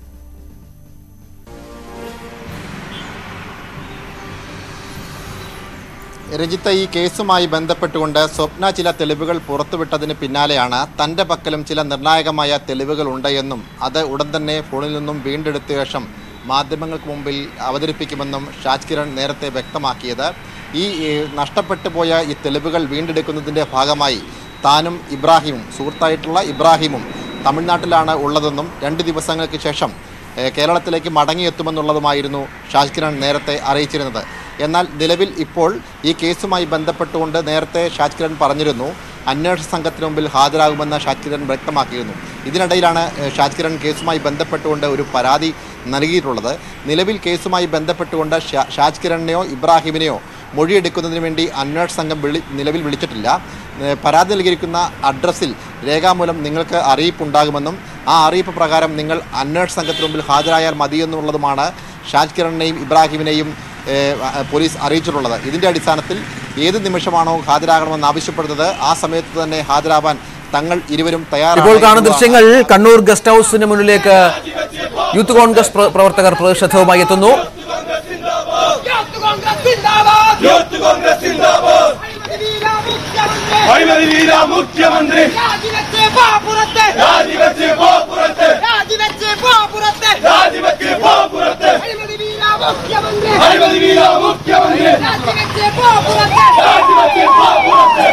രജിത്ത ഈ കേസുമായി ബന്ധപ്പെട്ടുകൊണ്ട് സ്വപ്ന ചില തെളിവുകൾ പുറത്തുവിട്ടതിന് പിന്നാലെയാണ് തൻ്റെ പക്കലും ചില നിർണായകമായ തെളിവുകൾ ഉണ്ട് എന്നും അത് ഉടൻ തന്നെ ഫോണിൽ നിന്നും വീണ്ടെടുത്ത ശേഷം മാധ്യമങ്ങൾക്ക് മുമ്പിൽ അവതരിപ്പിക്കുമെന്നും ഷാജ് കിരൺ നേരത്തെ വ്യക്തമാക്കിയത് ഈ ഏ, നഷ്ടപ്പെട്ടു പോയ ഈ തെളിവുകൾ വീണ്ടെടുക്കുന്നതിൻ്റെ ഭാഗമായി താനും ഇബ്രാഹിമും സുഹൃത്തായിട്ടുള്ള ഇബ്രാഹിമും തമിഴ്നാട്ടിലാണ് ഉള്ളതെന്നും രണ്ട് ദിവസങ്ങൾക്ക് ശേഷം ഏ, കേരളത്തിലേക്ക് മടങ്ങിയെത്തുമെന്നുള്ളതുമായിരുന്നു ഷാജ് കിരൺ നേരത്തെ അറിയിച്ചിരുന്നത് എന്നാൽ നിലവിൽ ഇപ്പോൾ ഈ കേസുമായി ബന്ധപ്പെട്ടുകൊണ്ട് നേരത്തെ ഷാജ് കിരൺ പറഞ്ഞിരുന്നു അന്വേഷണ സംഘത്തിന് മുമ്പിൽ ഹാജരാകുമെന്ന് ഷാജ് കിരൺ വ്യക്തമാക്കിയിരുന്നു ഇതിനിടയിലാണ് ഏ, ഷാജ് കിരൺ കേസുമായി ബന്ധപ്പെട്ടുകൊണ്ട് ഒരു പരാതി നൽകിയിട്ടുള്ളത് നിലവിൽ കേസുമായി ബന്ധപ്പെട്ടുകൊണ്ട് ഷാ- ഷാജ് കിരണിനെയോ ഇബ്രാഹിമിനെയോ മൊഴിയെടുക്കുന്നതിന് വേണ്ടി അന്വേഷണ സംഘം വിളി നിലവിൽ വിളിച്ചിട്ടില്ല ഏ, പരാതി നൽകിയിരിക്കുന്ന അഡ്രസ്സിൽ രേഖാമൂലം നിങ്ങൾക്ക് അറിയിപ്പുണ്ടാകുമെന്നും ആ അറിയിപ്പ് പ്രകാരം നിങ്ങൾ അന്വേഷണ സംഘത്തിന് മുമ്പിൽ ഹാജരായാൽ മതിയെന്നുള്ളതുമാണ് ഷാജ് കിരണിനെയും ഇബ്രാഹിമിനെയും ഏ, ആ, പോലീസ് അറിയിച്ചിട്ടുള്ളത് ഇതിൻ്റെ അടിസ്ഥാനത്തിൽ ഏത് നിമിഷമാണോ ഹാജരാകണമെന്ന് ആവശ്യപ്പെടുന്നത് ആ സമയത്ത് തന്നെ ഹാജരാവാൻ തങ്ങൾ ഇരുവരും തയ്യാറാണ് ഇപ്പോൾ കാണുന്ന എന്നുള്ളതാണ്. ദൃശ്യങ്ങൾ കണ്ണൂർ ഗസ്റ്റ് ഹൌസിന് മുന്നിലേക്ക് യൂത്ത് കോൺഗ്രസ് പ്ര- പ്രവർത്തകർ പ്രതിഷേധവുമായി എത്തുന്നു യൂത്ത് കോൺഗ്രസ് സിന്ദാബാദ് യൂത്ത് കോൺഗ്രസ് സിന്ദാബാദ് അഴിമതി വീര അഴിമതി വീര മുഖ്യമന്ത്രി മുഖ്യമന്ത്രി രാജിവെച്ച് പോ പുറത്ത് രാജിവെച്ച് പോ പുറത്ത് രാജിവെച്ച് പോ പുറത്ത് രാജിവെച്ച് പോ പുറത്ത് അഴിമതി വീര മുഖ്യമന്ത്രി അഴിമതി വീര മുഖ്യമന്ത്രി രാജിവെച്ച് പോ പുറത്ത് രാജിവെച്ച് പോ പുറത്ത്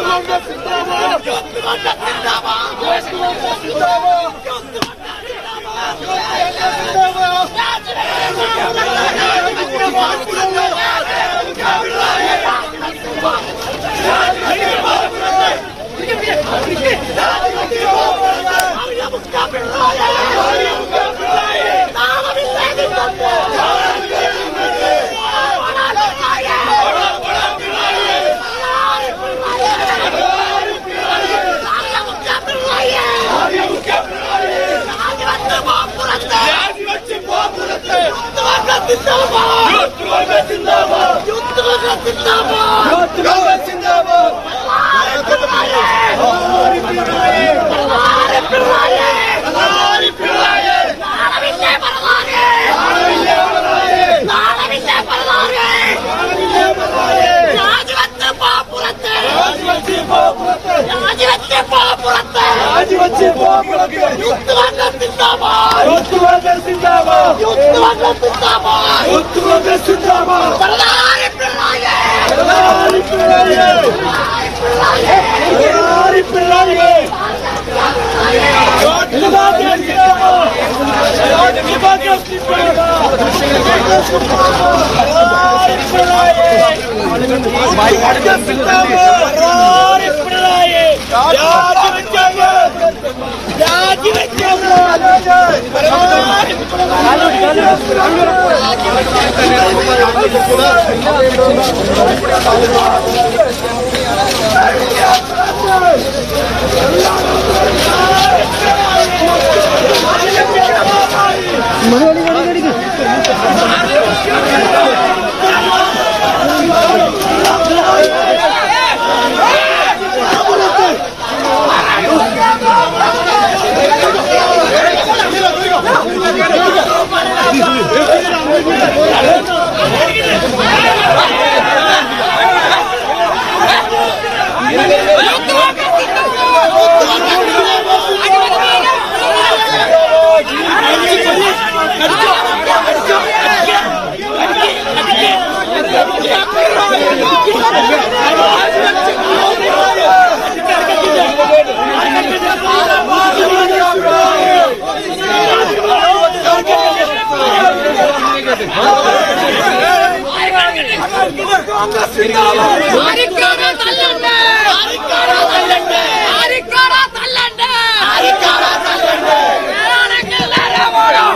ആരിക്കാടാ തല്ലണ്ടേ ആരിക്കാടാ തല്ലണ്ടേ ആരിക്കാടാ തല്ലണ്ടേ ആരിക്കാടാ തല്ലണ്ടേ ഞാനാണെങ്കിൽ നേരെ പോണം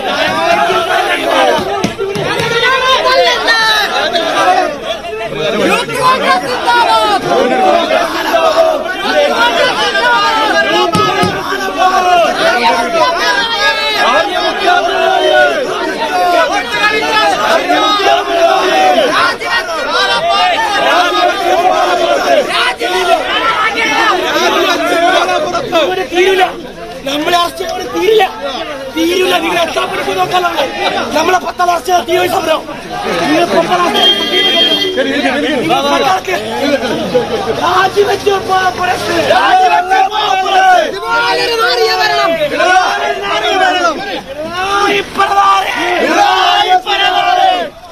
തല്ലണ്ടേ യൂത്ത് കോൺഗ്രസ് സിന്ദാബാദ് യൂത്ത് കോൺഗ്രസ് തീരില്ല നമ്മളെ അറസ്റ്റ് ചെയ്യാൻ തീരില്ല തീരില്ല നിങ്ങൾ എത്താ പിടിക്കും നോക്കാനുണ്ട് നമ്മളെ പത്താം അറസ്റ്റ് തീരെ സമരം നിങ്ങൾ പത്താം രാജിവെച്ച് പുറത്ത് രാജിവെച്ച് പുറത്ത് മാറിയ വരണം പിണറായി പിണറായി പിണറായി പിണറായി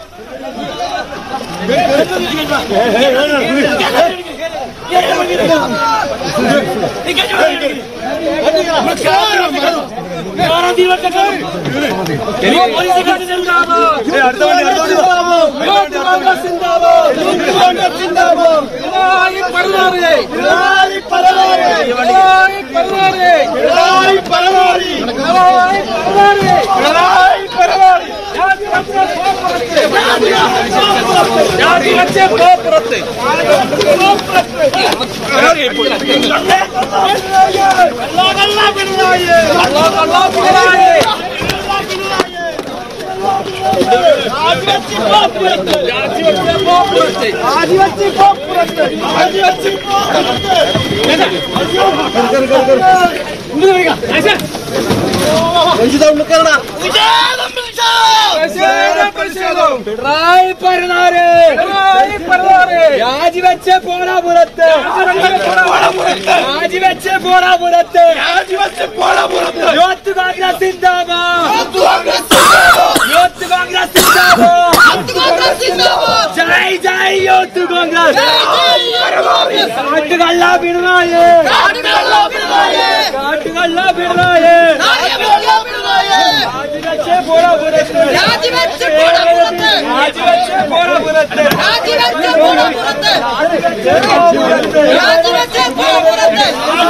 പിണറായി പരനാറ് രാജിവെച്ച് പോടാ പുറത്ത് രാജിവെച്ച് പോടാ പുറത്ത് യൂത്ത് കോൺഗ്രസ് സിന്ദാബാദ് യൂത്ത് കോൺഗ്രസ് സിന്ദാബാദ് സിന്ദാബാദ് ജയ് ജയ് യൂത്ത് കോൺഗ്രസ് കാട്ടുകള്ള പിണറായി കാട്ടുകള്ള പിണറായി കാട്ടുകള്ള പിണറായി നായകല്ല പിണറായി രാജിവെച്ച് പോടാ പുറത്ത് രാജിവെച്ച് പോടാ പുറത്ത് രാജിവെച്ച് പോടാ പുറത്ത് രാജിവെച്ച് പോടാ പുറത്ത് രാജിവെച്ച് പോടാ പുറത്ത്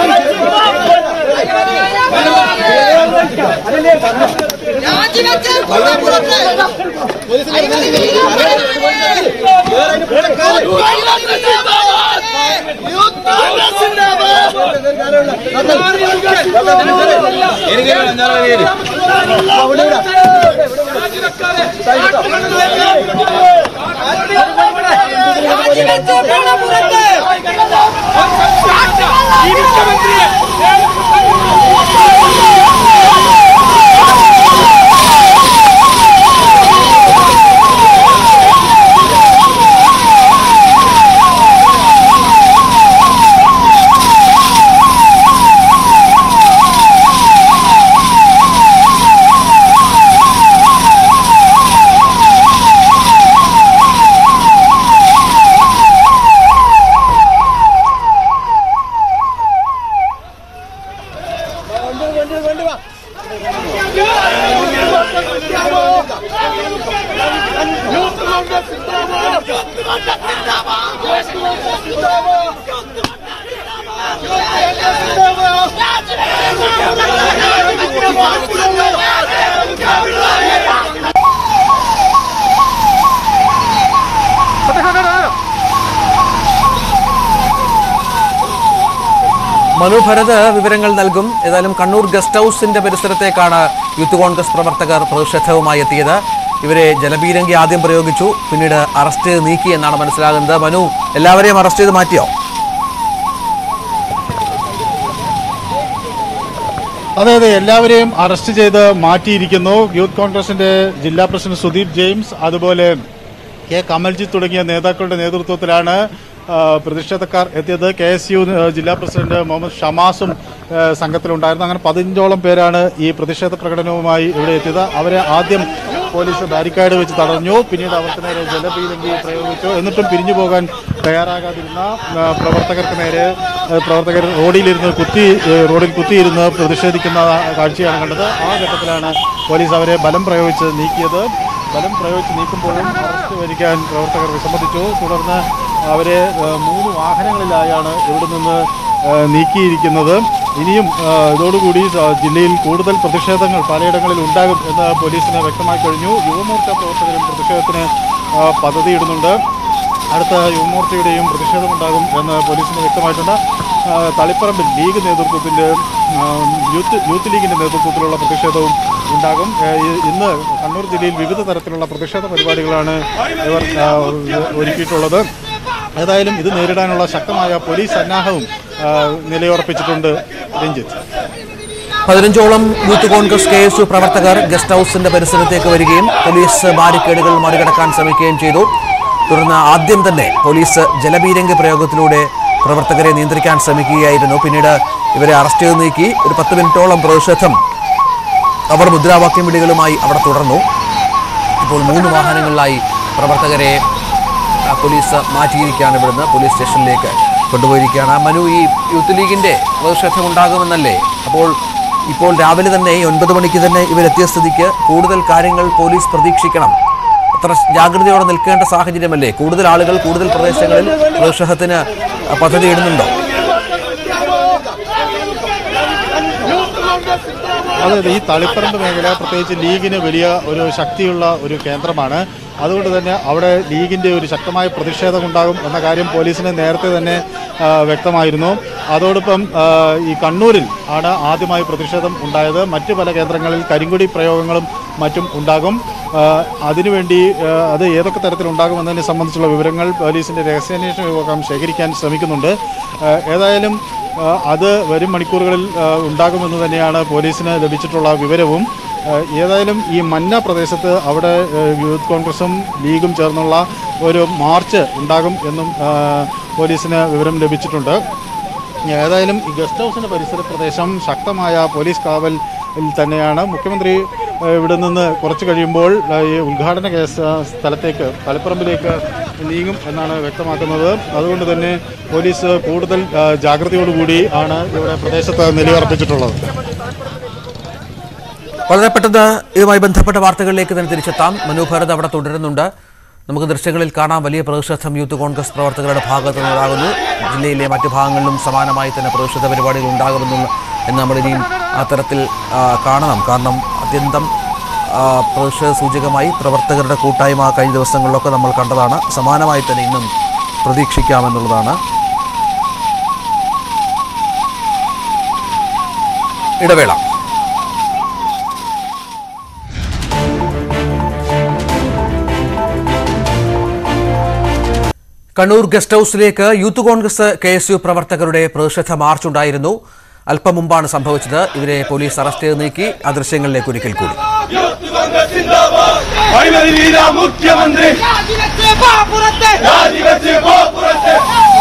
രാജിവെച്ച് പോടാ പുറത്ത് രാജിവെച്ച് പോടാ പുറത്ത് മനു ഭരത് വിവരങ്ങൾ നൽകും ഏതായാലും കണ്ണൂർ ഗസ്റ്റ് ഹൗസിന്റെ പരിസരത്തേക്കാണ് യൂത്ത് കോൺഗ്രസ് പ്രവർത്തകർ പ്രതിഷേധവുമായി എത്തിയത് ഇവരെ ജലപീരങ്കി ആദ്യം പ്രയോഗിച്ചു പിന്നീട് അറസ്റ്റ് ചെയ്ത് നീക്കി എന്നാണ് മനസ്സിലാകുന്നത് മനു എല്ലാവരെയും അറസ്റ്റ് ചെയ്ത് മാറ്റിയോ അതെ അതെ എല്ലാവരെയും അറസ്റ്റ് ചെയ്ത് മാറ്റിയിരിക്കുന്നു യൂത്ത് കോൺഗ്രസിന്റെ ജില്ലാ പ്രസിഡന്റ് സുദീപ് ജെയിംസ് അതുപോലെ കെ കമൽജിത്ത് തുടങ്ങിയ നേതാക്കളുടെ നേതൃത്വത്തിലാണ് ആ, പ്രതിഷേധക്കാർ എത്തിയത് കെ എസ് യു ജില്ലാ പ്രസിഡന്റ് മുഹമ്മദ് ഷമാസും ആ, സംഘത്തിലുണ്ടായിരുന്നു അങ്ങനെ പതിനഞ്ചോളം പേരാണ് ഈ പ്രതിഷേധ പ്രകടനവുമായി ഇവിടെ എത്തിയത് അവരെ ആദ്യം പോലീസ് ബാരിക്കേഡ് വെച്ച് തടഞ്ഞു പിന്നീട് അവർക്ക് നേരെ ജലപീരങ്കി പ്രയോഗിച്ചു എന്നിട്ടും പിരിഞ്ഞു പോകാൻ തയ്യാറാകാതിരുന്ന ആ, പ്രവർത്തകർക്ക് നേരെ ആ, പ്രവർത്തകർ റോഡിലിരുന്ന് കുത്തി ഏ, റോഡിൽ കുത്തിയിരുന്ന് പ്രതിഷേധിക്കുന്ന കാഴ്ചയാണ് കണ്ടത് ആ ഘട്ടത്തിലാണ് പോലീസ് അവരെ ബലം പ്രയോഗിച്ച് നീക്കിയത് ബലം പ്രയോഗിച്ച് നീക്കുമ്പോഴും അറസ്റ്റ് വരിക്കാൻ പ്രവർത്തകർ വിസമ്മതിച്ചു തുടർന്ന് അവരെ ആ, മൂന്ന് വാഹനങ്ങളിലായാണ് ഇവിടെ നിന്ന് ആ, നീക്കിയിരിക്കുന്നത് ഇനിയും ആ, ഇതോടുകൂടി സ- ജില്ലയിൽ കൂടുതൽ പ്രതിഷേധങ്ങൾ പലയിടങ്ങളിൽ ഉണ്ടാകും എന്ന് പോലീസിന് വ്യക്തമാക്കി കഴിഞ്ഞു യുവമോർച്ച പ്രവർത്തകരും പ്രതിഷേധത്തിന് ആ, പദ്ധതിയിടുന്നുണ്ട് അടുത്ത യുവമോർച്ചയുടെയും പ്രതിഷേധമുണ്ടാകും എന്ന് പോലീസിന് വ്യക്തമായിട്ടുണ്ട് ആ, തളിപ്പറമ്പിൽ ലീഗ് നേതൃത്വത്തിൻ്റെ ആ, യൂത്ത് യൂത്ത് ലീഗിൻ്റെ നേതൃത്വത്തിലുള്ള പ്രതിഷേധവും ഉണ്ടാകും ആ, ഇ- ഇന്ന് കണ്ണൂർ ജില്ലയിൽ വിവിധ തരത്തിലുള്ള പ്രതിഷേധ പരിപാടികളാണ് ഇവർ ആ, ഒരുക്കിയിട്ടുള്ളത് ഏതായാലും ഇത് നേരിടാനുള്ള ശക്തമായ പോലീസ് സന്നാഹവും ആ, നിലയുറപ്പിച്ചിട്ടുണ്ട് രഞ്ജിത്ത് പതിനഞ്ചോളം youth Congress K S U പ്രവർത്തകർ ഗസ്റ്റ് ഹൗസിന്റെ പരിസരത്തേക്ക് വരികയും പോലീസ് ബാരിക്കേഡുകൾ മറികടക്കാൻ ശ്രമിക്കുകയും ചെയ്തു തുടർന്ന് ആദ്യം തന്നെ പോലീസ് ജലപീരങ്കി പ്രയോഗത്തിലൂടെ പ്രവർത്തകരെ നിയന്ത്രിക്കാൻ ശ്രമിക്കുകയായിരുന്നു പിന്നീട് ഇവരെ അറസ്റ്റ് ചെയ്ത് നീക്കി ഒരു പത്ത് മിനിറ്റോളം പ്രതിഷേധം അവർ മുദ്രാവാക്യം വിളികളുമായി അവിടെ തുടർന്നു ഇപ്പോൾ മൂന്ന് വാഹനങ്ങളിലായി പ്രവർത്തകരെ ആ, പോലീസ് മാറ്റിയിരിക്കുകയാണ് ഇവിടുന്ന് പോലീസ് സ്റ്റേഷനിലേക്ക് കൊണ്ടുപോയിരിക്കുകയാണ് മനു ഈ യൂത്ത് ലീഗിന്റെ പ്രതിഷേധം ഉണ്ടാകുമെന്നല്ലേ അപ്പോൾ ഇപ്പോൾ രാവിലെ തന്നെ ഈ ഒൻപത് മണിക്ക് തന്നെ ഇവരെത്തിയ സ്ഥിതിക്ക് കൂടുതൽ കാര്യങ്ങൾ പോലീസ് പ്രതീക്ഷിക്കണം അത്ര ജാഗ്രതയോടെ നിൽക്കേണ്ട സാഹചര്യമല്ലേ കൂടുതൽ ആളുകൾ കൂടുതൽ പ്രദേശങ്ങളിൽ പ്രതിഷേധത്തിന് പദ്ധതി ഇടുന്നുണ്ടോ അതെ അതെ ഈ തളിപ്പറമ്പ് മേഖല പ്രത്യേകിച്ച് ലീഗിന് വലിയ ഒരു ശക്തിയുള്ള ഒരു കേന്ദ്രമാണ് അതുകൊണ്ട് തന്നെ അവിടെ ലീഗിന്റെ ഒരു ശക്തമായ പ്രതിഷേധം ഉണ്ടാകും എന്ന കാര്യം പോലീസിന് നേരത്തെ തന്നെ ആ, വ്യക്തമായിരുന്നു അതോടൊപ്പം ആ, ഈ കണ്ണൂരിൽ ആണ് ആദ്യമായി പ്രതിഷേധം ഉണ്ടായത് മറ്റു പല കേന്ദ്രങ്ങളിൽ കരിങ്കൊടി പ്രയോഗങ്ങളും മറ്റും ഉണ്ടാകും ആ, അതിനുവേണ്ടി ആ, അത് ഏതൊക്കെ തരത്തിലുണ്ടാകുമെന്നതിനെ സംബന്ധിച്ചുള്ള വിവരങ്ങൾ പോലീസിന്റെ രഹസ്യാന്വേഷണ വിഭാഗം ശേഖരിക്കാൻ ശ്രമിക്കുന്നുണ്ട് ആ, ഏതായാലും ആ, അത് വരും മണിക്കൂറുകളിൽ ആ, ഉണ്ടാകുമെന്ന് തന്നെയാണ് പോലീസിന് ലഭിച്ചിട്ടുള്ള വിവരവും ആ, ഏതായാലും ഈ മന്ന പ്രദേശത്ത് അവിടെ ആ, യൂത്ത് കോൺഗ്രസും ലീഗും ചേർന്നുള്ള ഒരു മാർച്ച് ഉണ്ടാകും എന്നും ആ, പോലീസിന് വിവരം ലഭിച്ചിട്ടുണ്ട് ഏതായാലും ഈ ഗസ്റ്റ് ഹൗസിന്റെ പരിസര പ്രദേശം ശക്തമായ പോലീസ് കാവൽ തന്നെയാണ് മുഖ്യമന്ത്രി ഏഹ് ഇവിടെ നിന്ന് കുറച്ച് കഴിയുമ്പോൾ ഏഹ് ഈ ഉദ്ഘാടന കേസ് ആ, സ്ഥലത്തേക്ക് തളിപ്പറമ്പിലേക്ക് നീങ്ങും എന്നാണ് വ്യക്തമാക്കുന്നത് അതുകൊണ്ട് തന്നെ പോലീസ് കൂടുതൽ ആ, ജാഗ്രതയോടുകൂടി ആണ് ഇവിടെ പ്രദേശത്ത് നിലയുറപ്പിച്ചിട്ടുള്ളത് വളരെ പെട്ടെന്ന് ഇതുമായി ബന്ധപ്പെട്ട വാർത്തകളിലേക്ക് തന്നെ തിരിച്ചെത്താം മനു ഭാരത് അവിടെ തുടരുന്നുണ്ട് നമുക്ക് ദൃശ്യങ്ങളിൽ കാണാം വലിയ പ്രതിഷേധം യൂത്ത് കോൺഗ്രസ് പ്രവർത്തകരുടെ ഭാഗത്തു നിന്നുണ്ടാകുന്നു ജില്ലയിലെ മറ്റു ഭാഗങ്ങളിലും സമാനമായി തന്നെ പ്രതിഷേധ പരിപാടികൾ ഉണ്ടാകുമെന്നുള്ള എന്ന് നമ്മൾ ഇനിയും അത്തരത്തിൽ ആ, കാണണം കാരണം അത്യന്തം ആ, പ്രതിഷേധ സൂചകമായി പ്രവർത്തകരുടെ കൂട്ടായ്മ കഴിഞ്ഞ ദിവസങ്ങളിലൊക്കെ നമ്മൾ കണ്ടതാണ് സമാനമായി തന്നെ ഇന്നും പ്രതീക്ഷിക്കാമെന്നുള്ളതാണ് ഇടവേള കണ്ണൂർ ഗസ്റ്റ് ഹൌസിലേക്ക് youth Congress K S U പ്രവർത്തകരുടെ പ്രതിഷേധ മാർച്ച് ഉണ്ടായിരുന്നു അല്പം മുമ്പാണ് സംഭവിച്ചത് ഇവരെ പോലീസ് അറസ്റ്റ് ചെയ്ത് നീക്കി ആ ദൃശ്യങ്ങളിലേക്ക് ഒരിക്കൽ കൂടി യൂത്ത് കോൺഗ്രസ് സിന്ദാബാദ് അഴിമതി വീര മുഖ്യമന്ത്രി രാജിവെച്ച് പോ പുറത്ത് രാജിവെച്ച് പോ പുറത്ത്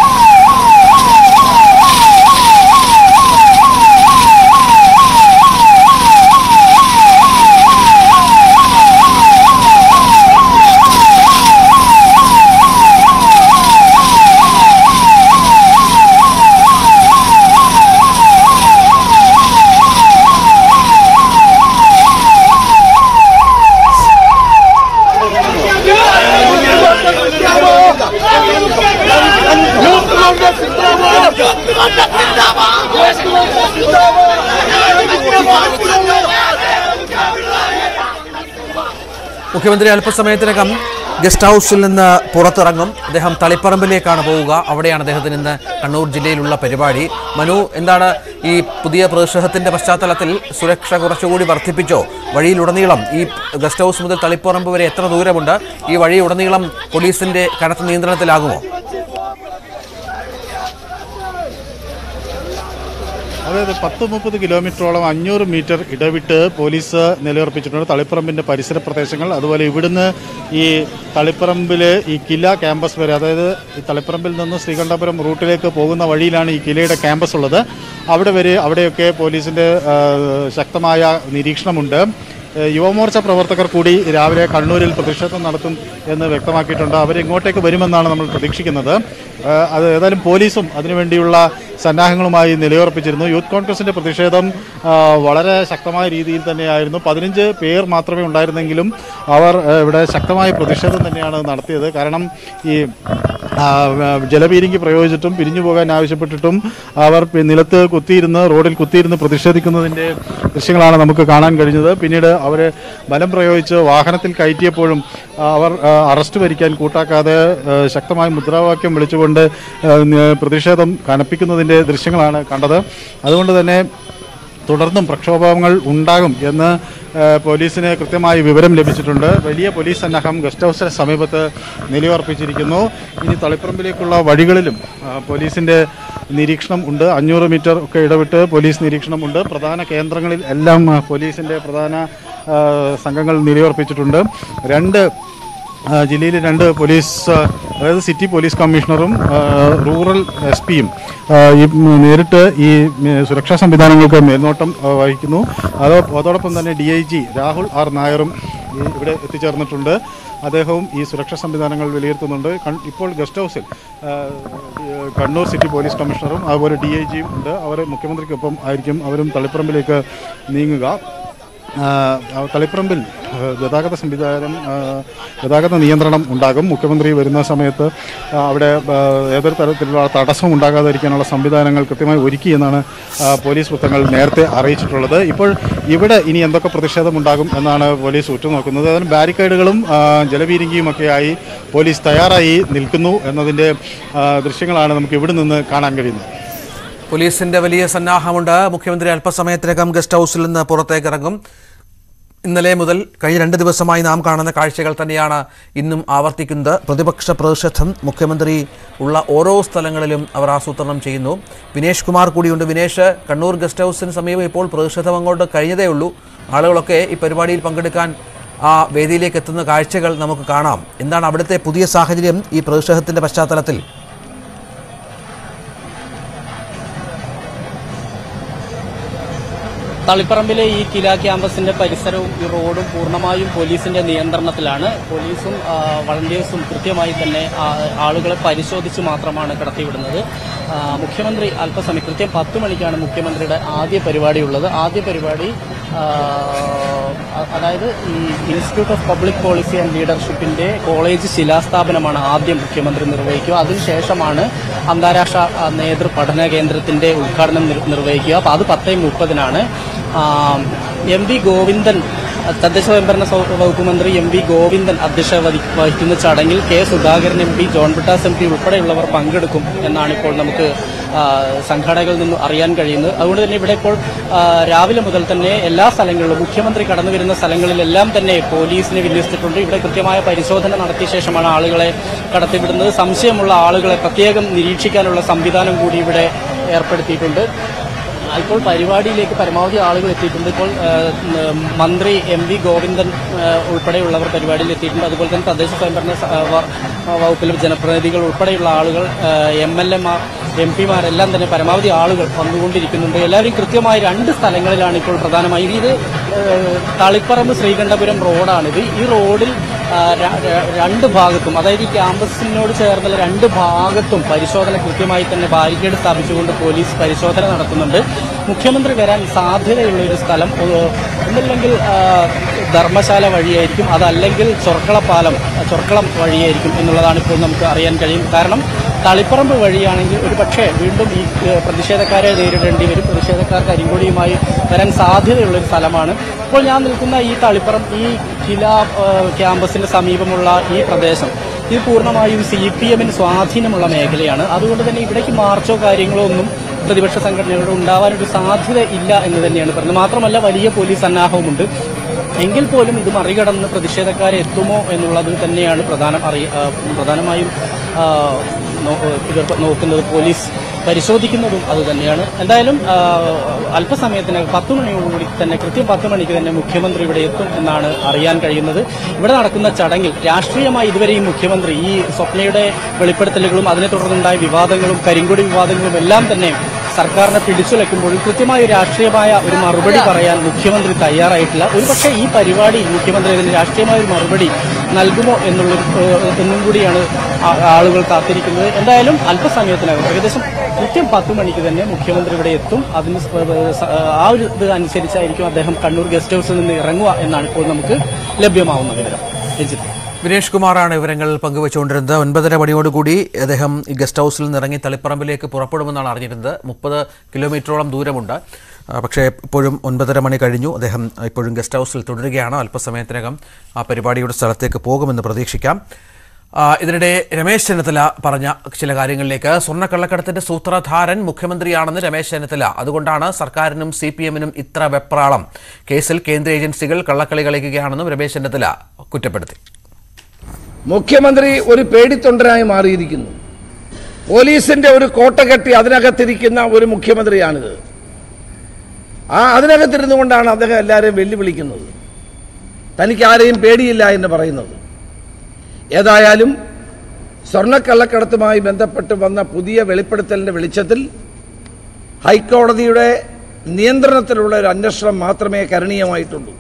മുഖ്യമന്ത്രി അല്പസമയത്തിനകം ഗസ്റ്റ് ഹൌസിൽ നിന്ന് പുറത്തിറങ്ങും അദ്ദേഹം തളിപ്പറമ്പിലേക്കാണ് പോവുക അവിടെയാണ് അദ്ദേഹത്തിന് ഇന്ന് കണ്ണൂർ ജില്ലയിലുള്ള പരിപാടി മനു എന്താണ് ഈ പുതിയ പ്രതിഷേധത്തിന്റെ പശ്ചാത്തലത്തിൽ സുരക്ഷ കുറച്ചുകൂടി വർദ്ധിപ്പിച്ചോ വഴിയിലുടനീളം ഈ ഗസ്റ്റ് ഹൌസ് മുതൽ തളിപ്പറമ്പ് വരെ എത്ര ദൂരമുണ്ട് ഈ വഴിയുടനീളം പോലീസിന്റെ കനത്ത നിയന്ത്രണത്തിലാകുമോ അതായത് പത്ത് മുപ്പത് കിലോമീറ്ററോളം അഞ്ഞൂറ് മീറ്റർ ഇടവിട്ട് പോലീസ് നിലയുറപ്പിച്ചിട്ടുണ്ട് തളിപ്പറമ്പിന്റെ പരിസര പ്രദേശങ്ങൾ അതുപോലെ ഇവിടുന്ന് ഈ തളിപ്പറമ്പിൽ ഈ കില ക്യാമ്പസ് വരെ അതായത് ഈ തളിപ്പറമ്പിൽ നിന്ന് ശ്രീകണ്ഠപുരം റൂട്ടിലേക്ക് പോകുന്ന വഴിയിലാണ് ഈ കിലയുടെ ക്യാമ്പസ് ഉള്ളത് അവിടെ വരെ അവിടെയൊക്കെ പോലീസിന്റെ ആ, ശക്തമായ നിരീക്ഷണമുണ്ട് ഏഹ് യുവമോർച്ച പ്രവർത്തകർ കൂടി രാവിലെ കണ്ണൂരിൽ പ്രതിഷേധം നടത്തും എന്ന് വ്യക്തമാക്കിയിട്ടുണ്ട് അവരിങ്ങോട്ടേക്ക് വരുമെന്നാണ് നമ്മൾ പ്രതീക്ഷിക്കുന്നത് ഏഹ് അത് ഏതായാലും പോലീസും അതിനുവേണ്ടിയുള്ള സന്നാഹങ്ങളുമായി നിലയുറപ്പിച്ചിരുന്നു യൂത്ത് കോൺഗ്രസിന്റെ പ്രതിഷേധം ആ, വളരെ ശക്തമായ രീതിയിൽ തന്നെയായിരുന്നു പതിനഞ്ച് പേർ മാത്രമേ ഉണ്ടായിരുന്നെങ്കിലും അവർ ഏഹ് ഇവിടെ ശക്തമായ പ്രതിഷേധം തന്നെയാണ് നടത്തിയത് കാരണം ഈ ആ, ജലപീരിങ്കി പ്രയോഗിച്ചിട്ടും പിരിഞ്ഞു പോകാൻ ആവശ്യപ്പെട്ടിട്ടും അവർ പി- നിലത്ത് കുത്തിയിരുന്ന് റോഡിൽ കുത്തിയിരുന്ന് പ്രതിഷേധിക്കുന്നതിന്റെ ദൃശ്യങ്ങളാണ് നമുക്ക് കാണാൻ കഴിഞ്ഞത് പിന്നീട് അവരെ ബലം പ്രയോഗിച്ച് വാഹനത്തിൽ കയറ്റിയപ്പോഴും ആ, അവർ ആ, അറസ്റ്റ് വരിക്കാൻ കൂട്ടാക്കാതെ ആ, ശക്തമായ മുദ്രാവാക്യം വിളിച്ചുകൊണ്ട് ആ, ന- പ്രതിഷേധം കനപ്പിക്കുന്നതിന്റെ ദൃശ്യങ്ങളാണ് കണ്ടത് അതുകൊണ്ട് തന്നെ തുടർന്നും പ്രക്ഷോഭങ്ങൾ ഉണ്ടാകും എന്ന് ആ, പോലീസിന് കൃത്യമായി വിവരം ലഭിച്ചിട്ടുണ്ട് വലിയ പോലീസ് സന്നാഹം ഗസ്റ്റ് ഹൗസിന് സമീപത്ത് നിലയുറപ്പിച്ചിരിക്കുന്നു ഇനി തളിപ്പറമ്പിലേക്കുള്ള വഴികളിലും ആ, പോലീസിന്റെ നിരീക്ഷണം ഉണ്ട് അഞ്ഞൂറ് മീറ്റർ ഒക്കെ ഇടവിട്ട് പോലീസ് നിരീക്ഷണമുണ്ട് പ്രധാന കേന്ദ്രങ്ങളിൽ എല്ലാം ആ, പോലീസിന്റെ പ്രധാന ആ, സംഘങ്ങൾ നിലയുറപ്പിച്ചിട്ടുണ്ട് രണ്ട് ആ, ജില്ലയിലെ രണ്ട് പോലീസ് ആ, അതായത് സിറ്റി പോലീസ് കമ്മീഷണറും ആ, റൂറൽ എസ് പിയും ഈ ഉം, നേരിട്ട് ഈ ഉം, സുരക്ഷാ സംവിധാനങ്ങൾക്ക് മേൽനോട്ടം ആ, വഹിക്കുന്നു അതോ അതോടൊപ്പം തന്നെ D I G Rahul R നായറും ഈ ഇവിടെ എത്തിച്ചേർന്നിട്ടുണ്ട് അദ്ദേഹവും ഈ സുരക്ഷാ സംവിധാനങ്ങൾ വിലയിരുത്തുന്നുണ്ട് കൺ- ഇപ്പോൾ ഗസ്റ്റ് ഹൗസിൽ ആ, ഈ കണ്ണൂർ സിറ്റി പോലീസ് കമ്മീഷണറും അതുപോലെ ഡി ഐ ജിയും ഉണ്ട് അവർ മുഖ്യമന്ത്രിക്കൊപ്പം ആയിരിക്കും അവരും തളിപ്പറമ്പിലേക്ക് നീങ്ങുക ആ, തളിപ്പറമ്പിൽ ആ, ഗതാഗത സംവിധാനം ആ, ഗതാഗത നിയന്ത്രണം ഉണ്ടാകും മുഖ്യമന്ത്രി വരുന്ന സമയത്ത് ആ, അവിടെ ആ, ഏതൊരു തരത്തിലുള്ള തടസ്സം ഉണ്ടാകാതിരിക്കാനുള്ള സംവിധാനങ്ങൾ കൃത്യമായി ഒരുക്കി എന്നാണ് ആ, പോലീസ് വൃത്തങ്ങൾ നേരത്തെ അറിയിച്ചിട്ടുള്ളത് ഇപ്പോൾ ഇവിടെ ഇനി എന്തൊക്കെ പ്രതിഷേധം ഉണ്ടാകും എന്നാണ് പോലീസ് ഉറ്റുനോക്കുന്നത് അതിന് ബാരിക്കേഡുകളും ആ, ജലപീരങ്കിയുമൊക്കെയായി പോലീസ് തയ്യാറായി നിൽക്കുന്നു എന്നതിൻ്റെ ആ, ദൃശ്യങ്ങളാണ് നമുക്ക് ഇവിടെ നിന്ന് കാണാൻ കഴിയുന്നത് പോലീസിന്റെ വലിയ സന്നാഹമുണ്ട് മുഖ്യമന്ത്രി അല്പസമയത്തിനകം ഗസ്റ്റ് ഹൌസിൽ നിന്ന് പുറത്തേക്ക് ഇറങ്ങും ഇന്നലെ മുതൽ കഴിഞ്ഞ രണ്ട് ദിവസമായി നാം കാണുന്ന കാഴ്ചകൾ തന്നെയാണ് ഇന്നും ആവർത്തിക്കുന്നത് പ്രതിപക്ഷ പ്രതിഷേധം മുഖ്യമന്ത്രി ഉള്ള ഓരോ സ്ഥലങ്ങളിലും അവർ ആസൂത്രണം ചെയ്യുന്നു വിനേഷ് കുമാർ കൂടിയുണ്ട് വിനേഷ് കണ്ണൂർ ഗസ്റ്റ് ഹൌസിന് സമീപം ഇപ്പോൾ പ്രതിഷേധം അങ്ങോട്ട് കഴിഞ്ഞതേ ഉള്ളൂ ആളുകളൊക്കെ ഈ പരിപാടിയിൽ പങ്കെടുക്കാൻ ആ വേദിയിലേക്ക് എത്തുന്ന കാഴ്ചകൾ നമുക്ക് കാണാം എന്താണ് അവിടുത്തെ പുതിയ സാഹചര്യം ഈ പ്രതിഷേധത്തിന്റെ പശ്ചാത്തലത്തിൽ തളിപ്പറമ്പിലെ ഈ കില ക്യാമ്പസിന്റെ പരിസരവും ഈ റോഡും പൂർണ്ണമായും പോലീസിന്റെ നിയന്ത്രണത്തിലാണ് പോലീസും ആ, വളണ്ടിയേഴ്സും കൃത്യമായി തന്നെ ആ, ആളുകളെ പരിശോധിച്ച് മാത്രമാണ് കടത്തിവിടുന്നത് ആ, മുഖ്യമന്ത്രി അല്പസമയം കൃത്യം പത്ത് മണിക്കാണ് മുഖ്യമന്ത്രിയുടെ ആദ്യ പരിപാടിയുള്ളത് ആദ്യ പരിപാടി ആ, അ- അതായത് ഈ institute of public policy and ലീഡർഷിപ്പിന്റെ കോളേജ് ശിലാസ്ഥാപനമാണ് ആദ്യം മുഖ്യമന്ത്രി നിർവഹിക്കുക അതിനുശേഷമാണ് അന്താരാഷ്ട്ര ആ, നേതൃ പഠന കേന്ദ്രത്തിന്റെ ഉദ്ഘാടനം നിർ- നിർവഹിക്കുക അപ്പോൾ അത് പത്തേ മുപ്പതിനാണ് എം വി ഗോവിന്ദൻ തദ്ദേശ സ്വയംഭരണ സൗ- വകുപ്പ് മന്ത്രി എം വി ഗോവിന്ദൻ അധ്യക്ഷത വഹി- വഹിക്കുന്ന ചടങ്ങിൽ K Sudhakaran M P John Brittas M P ഉൾപ്പെടെയുള്ളവർ പങ്കെടുക്കും എന്നാണ് ഇപ്പോൾ നമുക്ക് ആ, സംഘാടകരിൽ നിന്ന് അറിയാൻ കഴിയുന്നത് അതുകൊണ്ട് തന്നെ ഇവിടെ ഇപ്പോൾ ആ, രാവിലെ മുതൽ തന്നെ എല്ലാ സ്ഥലങ്ങളിലും മുഖ്യമന്ത്രി കടന്നു വരുന്ന സ്ഥലങ്ങളിലെല്ലാം തന്നെ പോലീസിനെ വിന്യസിച്ചിട്ടുണ്ട് ഇവിടെ കൃത്യമായ പരിശോധന നടത്തിയ ശേഷമാണ് ആളുകളെ കടത്തിവിടുന്നത് സംശയമുള്ള ആളുകളെ പ്രത്യേകം നിരീക്ഷിക്കാനുള്ള സംവിധാനം കൂടി ഇവിടെ ഏർപ്പെടുത്തിയിട്ടുണ്ട് ഇപ്പോൾ പരിപാടിയിലേക്ക് പരമാവധി ആളുകൾ എത്തിയിട്ടുണ്ട് ഇപ്പോൾ ആ, ഉം, മന്ത്രി എം വി ഗോവിന്ദൻ ആ, ഉൾപ്പെടെയുള്ളവർ പരിപാടിയിൽ എത്തിയിട്ടുണ്ട് അതുപോലെ തന്നെ തദ്ദേശ സ്വയംഭരണ സ- ആ, വ- ആ, വകുപ്പിലെ ജനപ്രതിനിധികൾ ഉൾപ്പെടെയുള്ള ആളുകൾ എം എൽ എമാർ എം പിമാരെല്ലാം തന്നെ പരമാവധി ആളുകൾ വന്നുകൊണ്ടിരിക്കുന്നുണ്ട് എല്ലാവരും കൃത്യമായി രണ്ട് സ്ഥലങ്ങളിലാണ് ഇപ്പോൾ പ്രധാനമായും ഇത് ഏഹ്, തളിപ്പറമ്പ് ശ്രീകണ്ഠപുരം റോഡാണിത് ഈ റോഡിൽ ആ, ര- ര- രണ്ട് ഭാഗത്തും അതായത് ഈ ക്യാമ്പസിനോട് ചേർന്നുള്ള രണ്ട് ഭാഗത്തും പരിശോധന കൃത്യമായി തന്നെ ബാരിക്കേഡ് സ്ഥാപിച്ചുകൊണ്ട് പോലീസ് പരിശോധന നടത്തുന്നുണ്ട് മുഖ്യമന്ത്രി വരാൻ സാധ്യതയുള്ള ഒരു സ്ഥലം ഏഹ്, ഒന്നില്ലെങ്കിൽ ആ, ധർമ്മശാല വഴിയായിരിക്കും അതല്ലെങ്കിൽ ചൊർക്കളപ്പാലം ചൊർക്കളം വഴിയായിരിക്കും എന്നുള്ളതാണ് ഇപ്പോൾ നമുക്ക് അറിയാൻ കഴിയും കാരണം തളിപ്പറമ്പ് വഴിയാണെങ്കിൽ ഒരു പക്ഷേ വീണ്ടും ഈ ഏഹ്, പ്രതിഷേധക്കാരെ നേരിടേണ്ടി വരും പ്രതിഷേധക്കാർ കരിങ്കൊടിയുമായി വരാൻ സാധ്യതയുള്ള ഒരു സ്ഥലമാണ് ഇപ്പോൾ ഞാൻ നിൽക്കുന്ന ഈ തളിപ്പറം ഈ കില ഏഹ്, ക്യാമ്പസിന് സമീപമുള്ള ഈ പ്രദേശം ഇത് പൂർണ്ണമായും സി പി എമ്മിന് സ്വാധീനമുള്ള മേഖലയാണ് അതുകൊണ്ട് തന്നെ ഇവിടേക്ക് മാർച്ചോ കാര്യങ്ങളോ ഒന്നും പ്രതിപക്ഷ സംഘടനകളുടെ ഉണ്ടാവാനൊരു സാധ്യത ഇല്ല എന്ന് തന്നെയാണ് പറയുന്നത് മാത്രമല്ല വലിയ പോലീസ് സന്നാഹവുമുണ്ട് എങ്കിൽ പോലും ഇത് മറികടന്ന് പ്രതിഷേധക്കാരെ എത്തുമോ എന്നുള്ളത് തന്നെയാണ് പ്രധാനം അറിയ ആ, പ്രധാനമായും ആ, നോ- ഇവർ നോക്കുന്നത് പോലീസ് പരിശോധിക്കുന്നതും അത് തന്നെയാണ് എന്തായാലും ആ, അല്പസമയത്തിനകം പത്ത് മണിയോടുകൂടി തന്നെ കൃത്യം പത്ത് മണിക്ക് തന്നെ മുഖ്യമന്ത്രി ഇവിടെ എത്തും എന്നാണ് അറിയാൻ കഴിയുന്നത് ഇവിടെ നടക്കുന്ന ചടങ്ങിൽ രാഷ്ട്രീയമായി ഇതുവരെ ഈ മുഖ്യമന്ത്രി ഈ സ്വപ്നയുടെ വെളിപ്പെടുത്തലുകളും അതിനെ തുടർന്നുണ്ടായ വിവാദങ്ങളും കരിങ്കൊടി വിവാദങ്ങളും എല്ലാം തന്നെ സർക്കാരിനെ പിടിച്ചുലയ്ക്കുമ്പോഴും കൃത്യമായ ഒരു രാഷ്ട്രീയമായ ഒരു മറുപടി പറയാൻ മുഖ്യമന്ത്രി തയ്യാറായിട്ടില്ല ഒരുപക്ഷെ ഈ പരിപാടി മുഖ്യമന്ത്രി ഇതിന് രാഷ്ട്രീയമായ ഒരു മറുപടി നൽകുമോ എന്നുള്ള എന്നും കൂടിയാണ് ആ- ആളുകൾ കാത്തിരിക്കുന്നത് എന്തായാലും അല്പസമയത്തിനകം ഏകദേശം കൃത്യം പത്ത് മണിക്ക് തന്നെ മുഖ്യമന്ത്രി ഇവിടെ എത്തും അതിന് സ- സ- ആ ഒരു ഇത് അനുസരിച്ചായിരിക്കും അദ്ദേഹം കണ്ണൂർ ഗസ്റ്റ് ഹൌസിൽ നിന്ന് ഇറങ്ങുക എന്നാണ് ഇപ്പോൾ നമുക്ക് ലഭ്യമാവുന്ന വിവരം രഞ്ജിത്ത് വിനേഷ് കുമാറാണ് വിവരങ്ങൾ പങ്കുവച്ചുകൊണ്ടിരുന്നത് ഒൻപതര മണിയോടുകൂടി അദ്ദേഹം ഈ ഗസ്റ്റ് ഹൗസിൽ നിന്ന് ഇറങ്ങി തളിപ്പറമ്പിലേക്ക് പുറപ്പെടുമെന്നാണ് അറിഞ്ഞിരുന്നത് മുപ്പത് കിലോമീറ്ററോളം ദൂരമുണ്ട് ആ, പക്ഷേ ഇപ്പോഴും ഒൻപതര മണി കഴിഞ്ഞു അദ്ദേഹം ഇപ്പോഴും ഗസ്റ്റ് ഹൗസിൽ തുടരുകയാണ് അല്പസമയത്തിനകം ആ പരിപാടിയുടെ സ്ഥലത്തേക്ക് പോകുമെന്ന് പ്രതീക്ഷിക്കാം ആ, ഇതിനിടെ രമേശ് ചെന്നിത്തല പറഞ്ഞ ചില കാര്യങ്ങളിലേക്ക് സ്വർണ്ണക്കള്ളക്കടത്തിന്റെ സൂത്രധാരൻ മുഖ്യമന്ത്രിയാണെന്ന് രമേശ് ചെന്നിത്തല അതുകൊണ്ടാണ് സർക്കാരിനും സി പി എമ്മിനും ഇത്ര വെപ്രാളം കേസിൽ കേന്ദ്ര ഏജൻസികൾ കള്ളക്കളി കളിക്കുകയാണെന്നും രമേശ് ചെന്നിത്തല കുറ്റപ്പെടുത്തി മുഖ്യമന്ത്രി ഒരു പേടിത്തൊണ്ടനായി മാറിയിരിക്കുന്നു പോലീസിന്റെ ഒരു കോട്ട കെട്ടി അതിനകത്തിരിക്കുന്ന ഒരു മുഖ്യമന്ത്രിയാണിത് ആ അതിനകത്തിരുന്നു കൊണ്ടാണ് അദ്ദേഹം എല്ലാവരെയും വെല്ലുവിളിക്കുന്നത് തനിക്ക് ആരെയും പേടിയില്ല എന്ന് പറയുന്നത് ഏതായാലും സ്വർണ്ണക്കള്ളക്കടത്തുമായി ബന്ധപ്പെട്ട് വന്ന പുതിയ വെളിപ്പെടുത്തലിന്റെ വെളിച്ചത്തിൽ ഹൈക്കോടതിയുടെ നിയന്ത്രണത്തിലുള്ള ഒരു അന്വേഷണം മാത്രമേ കരണീയമായിട്ടുള്ളൂ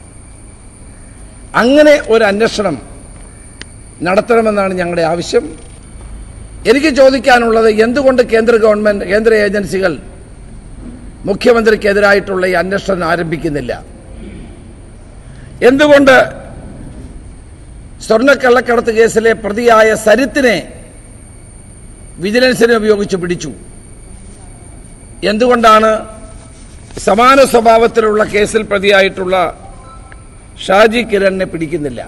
അങ്ങനെ ഒരു അന്വേഷണം നടത്തണമെന്നാണ് ഞങ്ങളുടെ ആവശ്യം എനിക്ക് ചോദിക്കാനുള്ളത് എന്തുകൊണ്ട് കേന്ദ്ര ഗവൺമെൻറ് കേന്ദ്ര ഏജൻസികൾ മുഖ്യമന്ത്രിക്കെതിരായിട്ടുള്ള ഈ അന്വേഷണം ആരംഭിക്കുന്നില്ല എന്തുകൊണ്ട് സ്വർണ്ണക്കള്ളക്കടത്ത് കേസിലെ പ്രതിയായ സരിത്തിനെ വിജിലൻസിനെ ഉപയോഗിച്ച് പിടിച്ചു എന്തുകൊണ്ടാണ് സമാന സ്വഭാവത്തിലുള്ള കേസിൽ പ്രതിയായിട്ടുള്ള ഷാജി കിരണിനെ പിടിക്കുന്നില്ല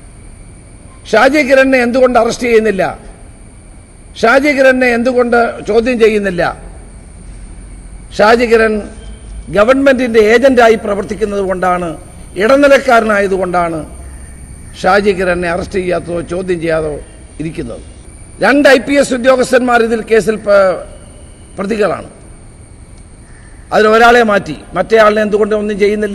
ഷാജി കിരണിനെ എന്തുകൊണ്ട് അറസ്റ്റ് ചെയ്യുന്നില്ല ഷാജി കിരണിനെ എന്തുകൊണ്ട് ചോദ്യം ചെയ്യുന്നില്ല ഷാജി കിരൺ ഗവൺമെന്റിന്റെ ഏജന്റായി പ്രവർത്തിക്കുന്നത് കൊണ്ടാണ് ഇടനിലക്കാരനായതുകൊണ്ടാണ് ഷാജി കിരണിനെ അറസ്റ്റ് ചെയ്യാത്തതോ ചോദ്യം ചെയ്യാതോ ഇരിക്കുന്നത് രണ്ട് ഐ പി എസ് ഉദ്യോഗസ്ഥന്മാർ ഇതിൽ കേസിൽ പ- പ്രതികളാണ് അതിൽ ഒരാളെ മാറ്റി മറ്റേ ആളിനെ എന്തുകൊണ്ട് ഒന്നും ചെയ്യുന്നില്ല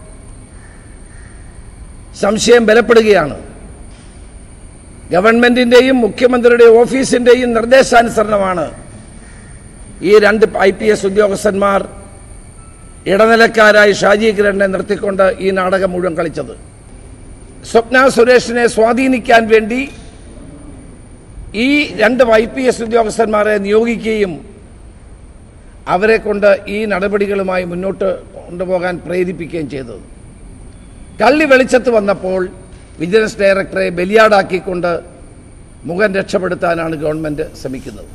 സംശയം ബലപ്പെടുകയാണ് ഗവൺമെന്റിന്റെയും മുഖ്യമന്ത്രിയുടെയും ഓഫീസിന്റെയും നിർദ്ദേശാനുസരണമാണ് ഈ രണ്ട് ഐ പി എസ് ഉദ്യോഗസ്ഥന്മാർ ഇടനിലക്കാരായി ഷാജി കിരണിനെ നിർത്തിക്കൊണ്ട് ഈ നാടകം മുഴുവൻ കളിച്ചത് സ്വപ്ന സുരേഷിനെ സ്വാധീനിക്കാൻ വേണ്ടി ഈ രണ്ട് ഐ പി എസ് ഉദ്യോഗസ്ഥന്മാരെ നിയോഗിക്കുകയും അവരെ കൊണ്ട് ഈ നടപടികളുമായി മുന്നോട്ട് കൊണ്ടുപോകാൻ പ്രേരിപ്പിക്കുകയും ചെയ്തത് കള്ളി വെളിച്ചത്ത് വന്നപ്പോൾ വിജിലൻസ് ഡയറക്ടറെ ബലിയാടാക്കിക്കൊണ്ട് മുഖം രക്ഷപ്പെടുത്താനാണ് ഗവൺമെന്റ് ശ്രമിക്കുന്നത്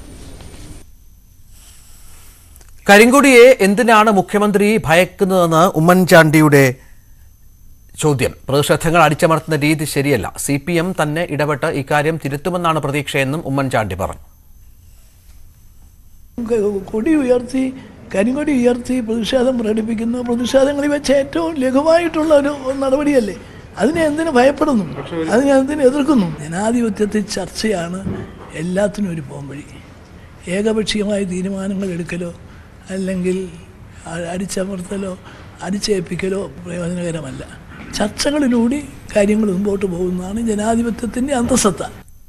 കരിങ്കൊടിയെ എന്തിനാണ് മുഖ്യമന്ത്രി ഭയക്കുന്നതെന്ന് ഉമ്മൻചാണ്ടിയുടെ ചോദ്യം പ്രതിഷേധങ്ങൾ അടിച്ചമർത്തുന്ന രീതി ശരിയല്ല സി പി എം തന്നെ ഇടപെട്ട് ഇക്കാര്യം തിരുത്തുമെന്നാണ് പ്രതീക്ഷയെന്നും ഉമ്മൻചാണ്ടി പറഞ്ഞു കൊടി ഉയർത്തി കരിങ്കൊടി ഉയർത്തി പ്രതിഷേധം പ്രകടിപ്പിക്കുന്ന പ്രതിഷേധങ്ങളിൽ വെച്ച് ഏറ്റവും ലഘുവായിട്ടുള്ള ഒരു നടപടിയല്ലേ അതിനെ എന്തിനു ഭയപ്പെടുന്നു അതിനെ എന്തിനു എതിർക്കുന്നു ജനാധിപത്യത്തിൽ ചർച്ചയാണ് എല്ലാത്തിനും ഒരു പോംവഴി ഏകപക്ഷീയമായ തീരുമാനങ്ങൾ എടുക്കലോ അല്ലെങ്കിൽ അ- അടിച്ചമർത്തലോ അടിച്ചേൽപ്പിക്കലോ പ്രയോജനകരമല്ല ചർച്ചകളിലൂടെ കാര്യങ്ങൾ മുമ്പോട്ട് പോകുന്നതാണ് ജനാധിപത്യത്തിൻ്റെ അന്തസത്ത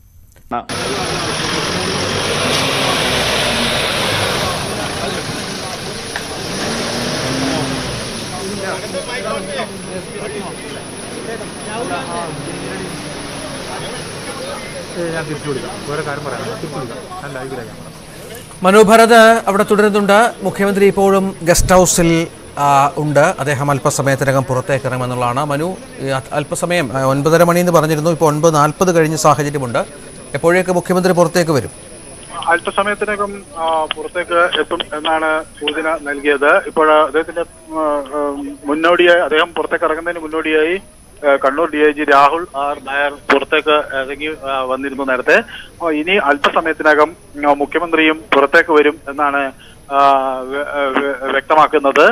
ഞാൻ തിരിച്ചു വിളിക്കാം ഓരോ കാര്യം പറയാം തിരിച്ചു വിളിക്കാം ഞാൻ ലൈവിലാക്കാം മനോഭരത് അവിടെ തുടരുന്നുണ്ട് മുഖ്യമന്ത്രി ഇപ്പോഴും ഗസ്റ്റ് ഹൗസിൽ ആ, ഉണ്ട് അദ്ദേഹം അല്പസമയത്തിനകം പുറത്തേക്ക് ഇറങ്ങുമെന്നുള്ളതാണ് മനു ഈ അ- അല്പസമയം ആ, ഒൻപതര മണി എന്ന് പറഞ്ഞിരുന്നു ഇപ്പോൾ ഒൻപത് നാൽപ്പത് കഴിഞ്ഞ സാഹചര്യമുണ്ട് എപ്പോഴേക്ക് മുഖ്യമന്ത്രി പുറത്തേക്ക് വരും അല്പസമയത്തിനകം ആ, പുറത്തേക്ക് എത്തും എന്നാണ് സൂചന നൽകിയത് ഇപ്പോൾ അദ്ദേഹത്തിന്റെ ആ, ആ, മുന്നോടിയായി അദ്ദേഹം പുറത്തേക്ക് ഇറങ്ങുന്നതിന് മുന്നോടിയായി ആ, Kannur D I G Rahul R Nair പുറത്തേക്ക് ഇറങ്ങി ആ, വന്നിരുന്നു നേരത്തെ ആ, ഇനി അല്പസമയത്തിനകം ആ, മുഖ്യമന്ത്രിയും പുറത്തേക്ക് വരും എന്നാണ് ആ, വ്യ- വ്യ- വ്യക്തമാക്കുന്നത്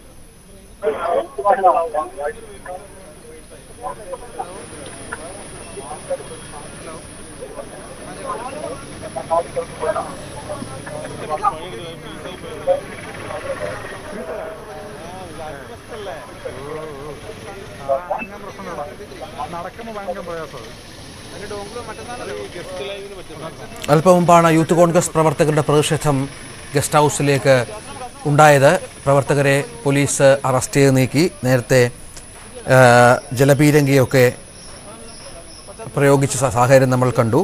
നടക്കുമ്പോൾ ഭയങ്കര പ്രയാസമാണ് അല്പം മുമ്പാണ് യൂത്ത് കോൺഗ്രസ് പ്രവർത്തകരുടെ പ്രതിഷേധം ഗസ്റ്റ് ഹൗസിലേക്ക് ഉണ്ടായത് പ്രവർത്തകരെ പോലീസ് അറസ്റ്റ് ചെയ്ത് നീക്കി നേരത്തെ ആ, ജലപീരങ്കിയൊക്കെ പ്രയോഗിച്ച സ- സാഹചര്യം നമ്മൾ കണ്ടു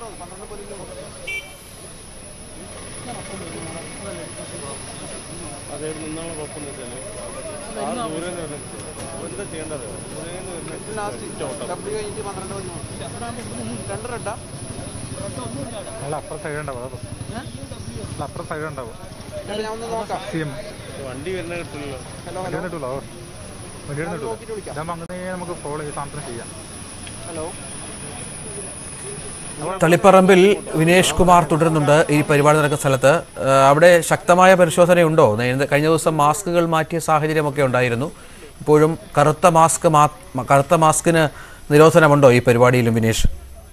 അല്ല അപ്പുറം സൈഡ് ഉണ്ടാവും അതാ പ്രശ്നം. അല്ല അപ്പുറം സൈഡ് ഉണ്ടാവും സി എം വണ്ടി വരുന്ന കിട്ടില്ലല്ലോ വണ്ടി വരുന്ന കിട്ടുമല്ലോ വണ്ടി വരുന്ന കിട്ടുമല്ലോ ഇതാകുമ്പോൾ അങ്ങനെ നമുക്ക് ഫോളോ ചെയ്ത് സാധനത്തിന് ചെയ്യാം ഹലോ തളിപ്പറമ്പിൽ വിനേഷ് കുമാർ തുടരുന്നുണ്ട് ഈ പരിപാടി നടക്കുന്ന സ്ഥലത്ത് ആ, അവിടെ ശക്തമായ പരിശോധനയുണ്ടോ നേരത്തെ കഴിഞ്ഞ ദിവസം മാസ്കുകൾ മാറ്റിയ സാഹചര്യമൊക്കെ ഉണ്ടായിരുന്നു ഇപ്പോഴും കറുത്ത മാസ്ക് മാ- കറുത്ത മാസ്കിന് നിരോധനമുണ്ടോ ഈ പരിപാടിയിലും വിനേഷ്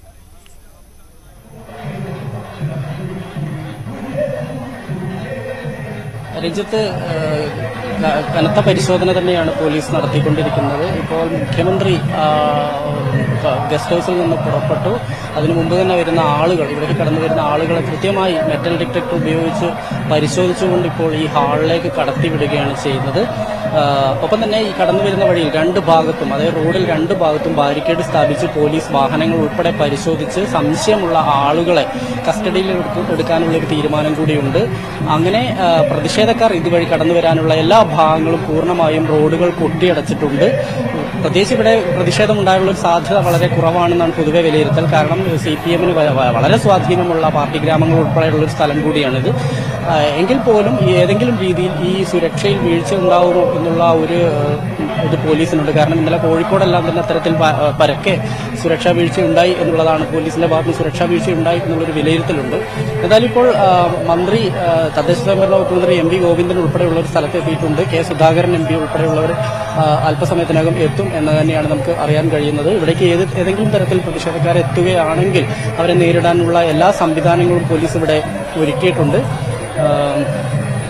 രഞ്ജിത്ത് ഏഹ്, ക- കനത്ത പരിശോധന തന്നെയാണ് പോലീസ് നടത്തിക്കൊണ്ടിരിക്കുന്നത് ഇപ്പോൾ മുഖ്യമന്ത്രി ആ, ക- ഗസ്റ്റ് ഹൗസിൽ നിന്ന് പുറപ്പെട്ടു അതിനു മുമ്പ് തന്നെ വരുന്ന ആളുകൾ ഇവിടേക്ക് കടന്നു വരുന്ന ആളുകളെ കൃത്യമായി മെറ്റൽ ഡിറ്റക്ടർ ഉപയോഗിച്ച് പരിശോധിച്ചുകൊണ്ട് ഇപ്പോൾ ഈ ഹാളിലേക്ക് കടത്തിവിടുകയാണ് ചെയ്യുന്നത് ആ, ഒപ്പം തന്നെ ഈ കടന്നു വരുന്ന വഴിയിൽ രണ്ട് ഭാഗത്തും അതായത് റോഡിൽ രണ്ട് ഭാഗത്തും ബാരിക്കേഡ് സ്ഥാപിച്ച് പോലീസ് വാഹനങ്ങൾ ഉൾപ്പെടെ പരിശോധിച്ച് സംശയമുള്ള ആളുകളെ കസ്റ്റഡിയിൽ എടുക്കു- എടുക്കാനുള്ള ഒരു തീരുമാനം കൂടിയുണ്ട് അങ്ങനെ ആ, പ്രതിഷേധക്കാർ ഇതുവഴി കടന്നു വരാനുള്ള എല്ലാ ഭാഗങ്ങളും പൂർണ്ണമായും റോഡുകൾ കൊട്ടിയടച്ചിട്ടുണ്ട് പ്രത്യേകിച്ച് ഇവിടെ പ്രതിഷേധമുണ്ടായുള്ള ഒരു സാധ്യത വളരെ കുറവാണെന്നാണ് പൊതുവെ വിലയിരുത്തൽ കാരണം സി പി എമ്മിന് വളരെ സ്വാധീനമുള്ള പാർട്ടി ഗ്രാമങ്ങൾ ഉൾപ്പെടെയുള്ള ഒരു സ്ഥലം കൂടിയാണിത് ആ, എങ്കിൽ പോലും ഈ ഏതെങ്കിലും രീതിയിൽ ഈ സുരക്ഷയിൽ വീഴ്ച ഉണ്ടാവുമോ എന്നുള്ള ഒരു ഏഹ്, ഇത് പോലീസിനുണ്ട് കാരണം ഇന്നലെ കോഴിക്കോടെല്ലാം തന്നെ അത്തരത്തിൽ പ- ഏഹ്, പരക്കെ സുരക്ഷാ വീഴ്ച ഉണ്ടായി എന്നുള്ളതാണ് പോലീസിന്റെ ഭാഗത്ത് സുരക്ഷാ വീഴ്ച ഉണ്ടായി എന്നുള്ളൊരു വിലയിരുത്തലുണ്ട് എന്തായാലും ഇപ്പോൾ ആ, മന്ത്രി ആ, തദ്ദേശ സ്വയംഭരണ വകുപ്പ് മന്ത്രി എം വി ഗോവിന്ദൻ ഉൾപ്പെടെയുള്ള ഒരു സ്ഥലത്ത് എത്തിയിട്ടുണ്ട് കെ സുധാകരൻ എം പി ഉൾപ്പെടെയുള്ളവർ ആ, അല്പസമയത്തിനകം എത്തും എന്ന് തന്നെയാണ് നമുക്ക് അറിയാൻ കഴിയുന്നത് ഇവിടേക്ക് ഏത് ഏതെങ്കിലും തരത്തിൽ പ്രതിഷേധക്കാർ എത്തുകയാണെങ്കിൽ അവരെ നേരിടാനുള്ള എല്ലാ സംവിധാനങ്ങളും പോലീസ് ഇവിടെ ഒരുക്കിയിട്ടുണ്ട് ആ,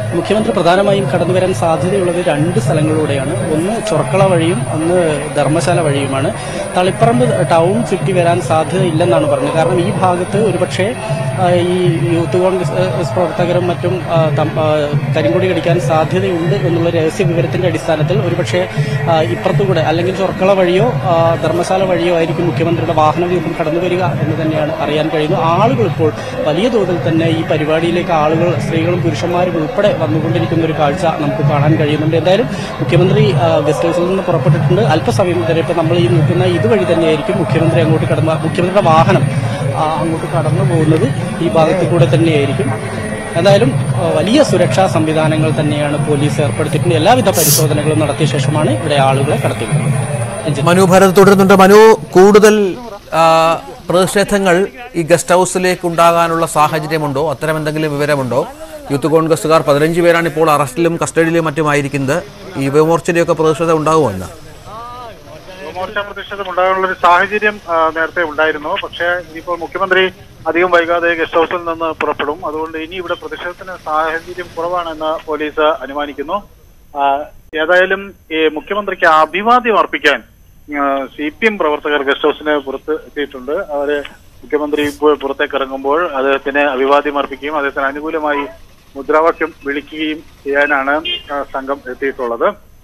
മുഖ്യമന്ത്രി പ്രധാനമായും കടന്നു വരാൻ സാധ്യതയുള്ളത് രണ്ട് സ്ഥലങ്ങളിലൂടെയാണ് ഒന്ന് ചൊർക്കള വഴിയും ഒന്ന് ധർമ്മശാല വഴിയുമാണ് തളിപ്പറമ്പ് ടൗൺ ചുറ്റി വരാൻ സാധ്യത ഇല്ലെന്നാണ് പറഞ്ഞത് കാരണം ഈ ഭാഗത്ത് ഒരുപക്ഷെ ആ, ഈ യൂത്ത് കോൺഗ്രസ് ഏ, പ്രവർത്തകരും മറ്റും ആ, തം- ആ, കരിങ്കൊടി കടിക്കാൻ സാധ്യതയുണ്ട് എന്നുള്ള രഹസ്യ വിവരത്തിന്റെ അടിസ്ഥാനത്തിൽ ഒരുപക്ഷെ ആ, ഇപ്പുറത്തുകൂടെ അല്ലെങ്കിൽ ചൊർക്കള വഴിയോ ആ, ധർമ്മശാല വഴിയോ ആയിരിക്കും മുഖ്യമന്ത്രിയുടെ വാഹനവ്യൂഹം കടന്നു വരിക എന്ന് തന്നെയാണ് അറിയാൻ കഴിയുന്നത് ആളുകൾ ഇപ്പോൾ വലിയ തോതിൽ തന്നെ ഈ പരിപാടിയിലേക്ക് ആളുകൾ സ്ത്രീകളും പുരുഷന്മാരും ഉൾപ്പെടെ വന്നുകൊണ്ടിരിക്കുന്ന ഒരു കാഴ്ച നമുക്ക് കാണാൻ കഴിയുന്നുണ്ട് എന്തായാലും മുഖ്യമന്ത്രി ആ, ഗസ്റ്റ് ഹൗസിൽ നിന്ന് പുറപ്പെട്ടിട്ടുണ്ട് അല്പസമയം വരെ ഇപ്പോൾ നമ്മൾ ഈ നിൽക്കുന്ന ഇതുവഴി തന്നെയായിരിക്കും മുഖ്യമന്ത്രി അങ്ങോട്ട് കടന്ന മുഖ്യമന്ത്രിയുടെ വാഹനം ആ, അങ്ങോട്ട് കടന്നു പോകുന്നത് ഈ ഭാഗത്തു കൂടെ തന്നെയായിരിക്കും എന്തായാലും ആ, വലിയ സുരക്ഷാ സംവിധാനങ്ങൾ തന്നെയാണ് പോലീസ് ഏർപ്പെടുത്തിയിട്ടുണ്ട് എല്ലാവിധ പരിശോധനകളും നടത്തിയ ശേഷമാണ് ഇവിടെ ആളുകളെ കടത്തിവിടുന്നത് രഞ്ജിത്ത്. മനു ഭരത് തുടരുന്നുണ്ട് മനു കൂടുതൽ ആ, പ്രതിഷേധങ്ങൾ ഈ ഗസ്റ്റ് ഹൗസിലേക്ക് ഉണ്ടാകാനുള്ള സാഹചര്യമുണ്ടോ അത്തരം എന്തെങ്കിലും വിവരമുണ്ടോ യൂത്ത് കോൺഗ്രസുകാർ പതിനഞ്ച് പേരാണ് ഇപ്പോൾ അറസ്റ്റിലും കസ്റ്റഡിയിലും മറ്റുമായിരിക്കുന്നത് ഈ യുവമോർച്ചയുടെയൊക്കെ പ്രതിഷേധം ഉണ്ടാകുമോ എന്ന് യുവമോർച്ച പ്രതിഷേധം ഉണ്ടാകാനുള്ള ഒരു സാഹചര്യം ആ, നേരത്തെ ഉണ്ടായിരുന്നു പക്ഷേ ഇനിയിപ്പോൾ മുഖ്യമന്ത്രി അധികം വൈകാതെ ഗസ്റ്റ് ഹൗസിൽ നിന്ന് പുറപ്പെടും അതുകൊണ്ട് ഇനി ഇവിടെ പ്രതിഷേധത്തിന് സാഹചര്യം കുറവാണെന്ന് പോലീസ് അനുമാനിക്കുന്നു ആ, ഏതായാലും ഈ മുഖ്യമന്ത്രിക്ക് അഭിവാദ്യം അർപ്പിക്കാൻ സി പി എം പ്രവർത്തകർ ഗസ്റ്റ് ഹൗസിന് പുറത്ത് എത്തിയിട്ടുണ്ട് അവര് മുഖ്യമന്ത്രി ഇപ്പോൾ പുറത്തേക്ക് ഇറങ്ങുമ്പോൾ അദ്ദേഹത്തിന് അഭിവാദ്യം അർപ്പിക്കുകയും അദ്ദേഹത്തിന് അനുകൂലമായി മുദ്രാവാക്യം വിളിക്കുകയും ചെയ്യാനാണ് ആ, സംഘം എത്തിയിട്ടുള്ളത്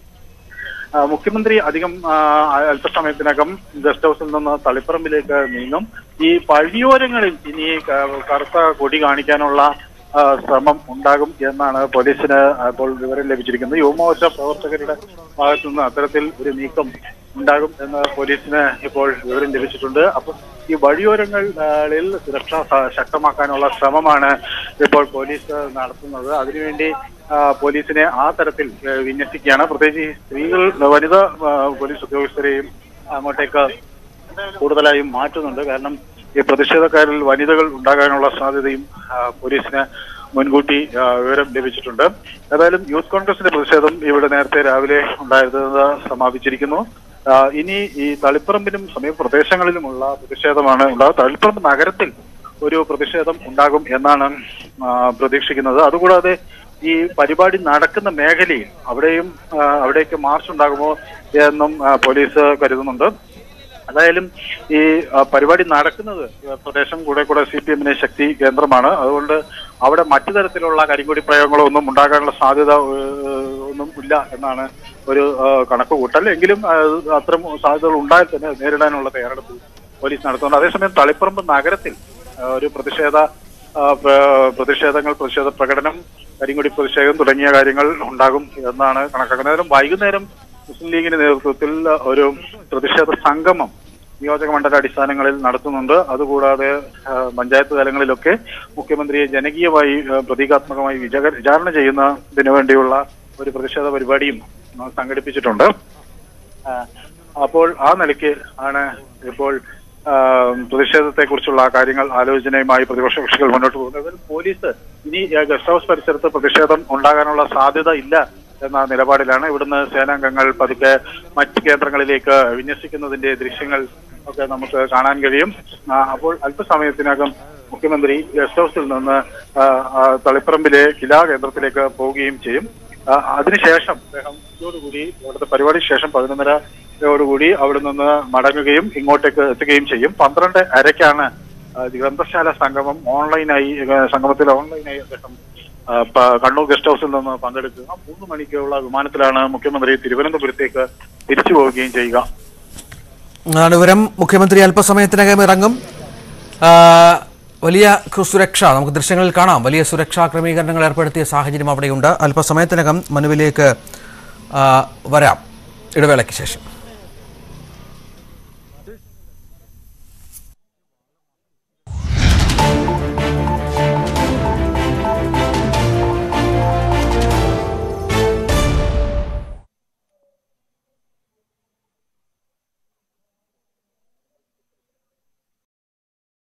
ആ, മുഖ്യമന്ത്രി അധികം ആ, അല്പസമയത്തിനകം ഗസ്റ്റ് ഹൗസിൽ നിന്ന് തളിപ്പറമ്പിലേക്ക് നീങ്ങും ഈ വഴിയോരങ്ങളിൽ ഇനി ക- കറുത്ത കൊടി കാണിക്കാനുള്ള ആ, ശ്രമം ഉണ്ടാകും എന്നാണ് പോലീസിന് ഇപ്പോൾ വിവരം ലഭിച്ചിരിക്കുന്നത് യുവമോർച്ച പ്രവർത്തകരുടെ ഭാഗത്തു നിന്ന് അത്തരത്തിൽ ഒരു നീക്കം ഉണ്ടാകും എന്ന് പോലീസിന് ഇപ്പോൾ വിവരം ലഭിച്ചിട്ടുണ്ട് അപ്പോൾ ഈ വഴിയോരങ്ങളിൽ സുരക്ഷ സ- ശക്തമാക്കാനുള്ള ശ്രമമാണ് ഇപ്പോൾ പോലീസ് നടത്തുന്നത് അതിനുവേണ്ടി ആ, പോലീസിനെ ആ തരത്തിൽ ഏ, വിന്യസിക്കുകയാണ് പ്രത്യേകിച്ച് ഈ സ്ത്രീകൾ വനിതാ ആ, പോലീസ് ഉദ്യോഗസ്ഥരെയും അങ്ങോട്ടേക്ക് കൂടുതലായും മാറ്റുന്നുണ്ട് കാരണം ഈ പ്രതിഷേധക്കാരിൽ വനിതകൾ ഉണ്ടാകാനുള്ള സാധ്യതയും ആ, പോലീസിന് മുൻകൂട്ടി ആ, വിവരം ലഭിച്ചിട്ടുണ്ട് ഏതായാലും യൂത്ത് കോൺഗ്രസിന്റെ പ്രതിഷേധം ഇവിടെ നേരത്തെ രാവിലെ ഉണ്ടായത് സമാപിച്ചിരിക്കുന്നു ആ, ഇനി ഈ തളിപ്പറമ്പിലും സമീപ പ്രദേശങ്ങളിലുമുള്ള പ്രതിഷേധമാണ് ഉണ്ടാകുക തളിപ്പറമ്പ് നഗരത്തിൽ ഒരു പ്രതിഷേധം ഉണ്ടാകും എന്നാണ് ആ, പ്രതീക്ഷിക്കുന്നത് അതുകൂടാതെ ഈ പരിപാടി നടക്കുന്ന മേഖലയിൽ അവിടെയും ആ, അവിടേക്ക് മാർച്ച് ഉണ്ടാകുമോ എന്നും ആ, പോലീസ് കരുതുന്നുണ്ട് അതായാലും ഈ ആ, പരിപാടി നടക്കുന്നത് പ്രദേശം കൂടെ കൂടെ സി പി എമ്മിന്റെ ശക്തി കേന്ദ്രമാണ് അതുകൊണ്ട് അവിടെ മറ്റു തരത്തിലുള്ള കരിങ്കൊടി പ്രയോഗങ്ങളോ ഒന്നും ഉണ്ടാകാനുള്ള സാധ്യത ഏഹ്, ഒന്നും ഇല്ല എന്നാണ് ഒരു ആ, കണക്കുകൂട്ടൽ എങ്കിലും ആ, അത്തരം സാധ്യതകൾ ഉണ്ടായാൽ തന്നെ അത് നേരിടാനുള്ള തയ്യാറെടുപ്പ് പോലീസ് നടത്തുന്നുണ്ട് അതേസമയം തളിപ്പറമ്പ് നഗരത്തിൽ ആ, ഒരു പ്രതിഷേധ ആ, പ്ര- പ്രതിഷേധങ്ങൾ പ്രതിഷേധ പ്രകടനം കരിങ്കൊടി പ്രതിഷേധം തുടങ്ങിയ കാര്യങ്ങൾ ഉണ്ടാകും എന്നാണ് കണക്കാക്കുന്നത് ഏതായാലും വൈകുന്നേരം മുസ്ലിം ലീഗിന്റെ നേതൃത്വത്തിൽ ഒരു പ്രതിഷേധ സംഗമം നിയോജക മണ്ഡല അടിസ്ഥാനങ്ങളിൽ നടത്തുന്നുണ്ട് അതുകൂടാതെ ആ, പഞ്ചായത്ത് തലങ്ങളിലൊക്കെ മുഖ്യമന്ത്രിയെ ജനകീയമായി ആ, പ്രതീകാത്മകമായി വിചാര വിചാരണ ചെയ്യുന്നതിന് വേണ്ടിയുള്ള ഒരു പ്രതിഷേധ പരിപാടിയും ആ, സംഘടിപ്പിച്ചിട്ടുണ്ട് ആ, അപ്പോൾ ആ നിലയ്ക്ക് ആണ് ഇപ്പോൾ പ്രതിഷേധത്തെ കുറിച്ചുള്ള കാര്യങ്ങൾ ആലോചനയുമായി പ്രതിപക്ഷ കക്ഷികൾ മുന്നോട്ട് പോകുന്നത് അതിൽ പോലീസ് ഇനി ആ, ഗസ്റ്റ് ഹൗസ് പരിസരത്ത് പ്രതിഷേധം ഉണ്ടാകാനുള്ള സാധ്യത ഇല്ല എന്ന നിലപാടിലാണ് ഇവിടുന്ന് സേനാംഗങ്ങൾ പതുക്കെ മറ്റ് കേന്ദ്രങ്ങളിലേക്ക് വിന്യസിക്കുന്നതിന്റെ ദൃശ്യങ്ങൾ ഒക്കെ നമുക്ക് കാണാൻ കഴിയും ആ, അപ്പോൾ അല്പസമയത്തിനകം മുഖ്യമന്ത്രി ഗസ്റ്റ് ഹൗസിൽ നിന്ന് ആ, ആ, തളിപ്പറമ്പിലെ കിലാ കേന്ദ്രത്തിലേക്ക് പോവുകയും ചെയ്യും ആ, അതിനുശേഷം അദ്ദേഹം ഇതോടുകൂടി ഇവിടുത്തെ പരിപാടിക്ക് ശേഷം പതിനൊന്നരയോടുകൂടി അവിടെ നിന്ന് മടങ്ങുകയും ഇങ്ങോട്ടേക്ക് എത്തുകയും ചെയ്യും പന്ത്രണ്ട് അരയ്ക്കാണ് ആ, ഗ്രന്ഥശാല സംഗമം ഓൺലൈനായി ആ, സംഗമത്തിൽ ഓൺലൈനായി അദ്ദേഹം ആ, പ- കണ്ണൂർ ഗസ്റ്റ് ഹൗസിൽ നിന്ന് പങ്കെടുക്കുക മൂന്ന് മണിക്കുള്ള വിമാനത്തിലാണ് മുഖ്യമന്ത്രി തിരുവനന്തപുരത്തേക്ക് തിരിച്ചു പോവുകയും ചെയ്യുക അതാണ് വിവരം മുഖ്യമന്ത്രി അല്പസമയത്തിനകം ഇറങ്ങും ആ, വലിയ കു- സുരക്ഷ നമുക്ക് ദൃശ്യങ്ങളിൽ കാണാം വലിയ സുരക്ഷാ ക്രമീകരണങ്ങൾ ഏർപ്പെടുത്തിയ സാഹചര്യം അവിടെയുണ്ട് അല്പസമയത്തിനകം മനുവിലേക്ക് ആ, വരാം ഇടവേളയ്ക്ക് ശേഷം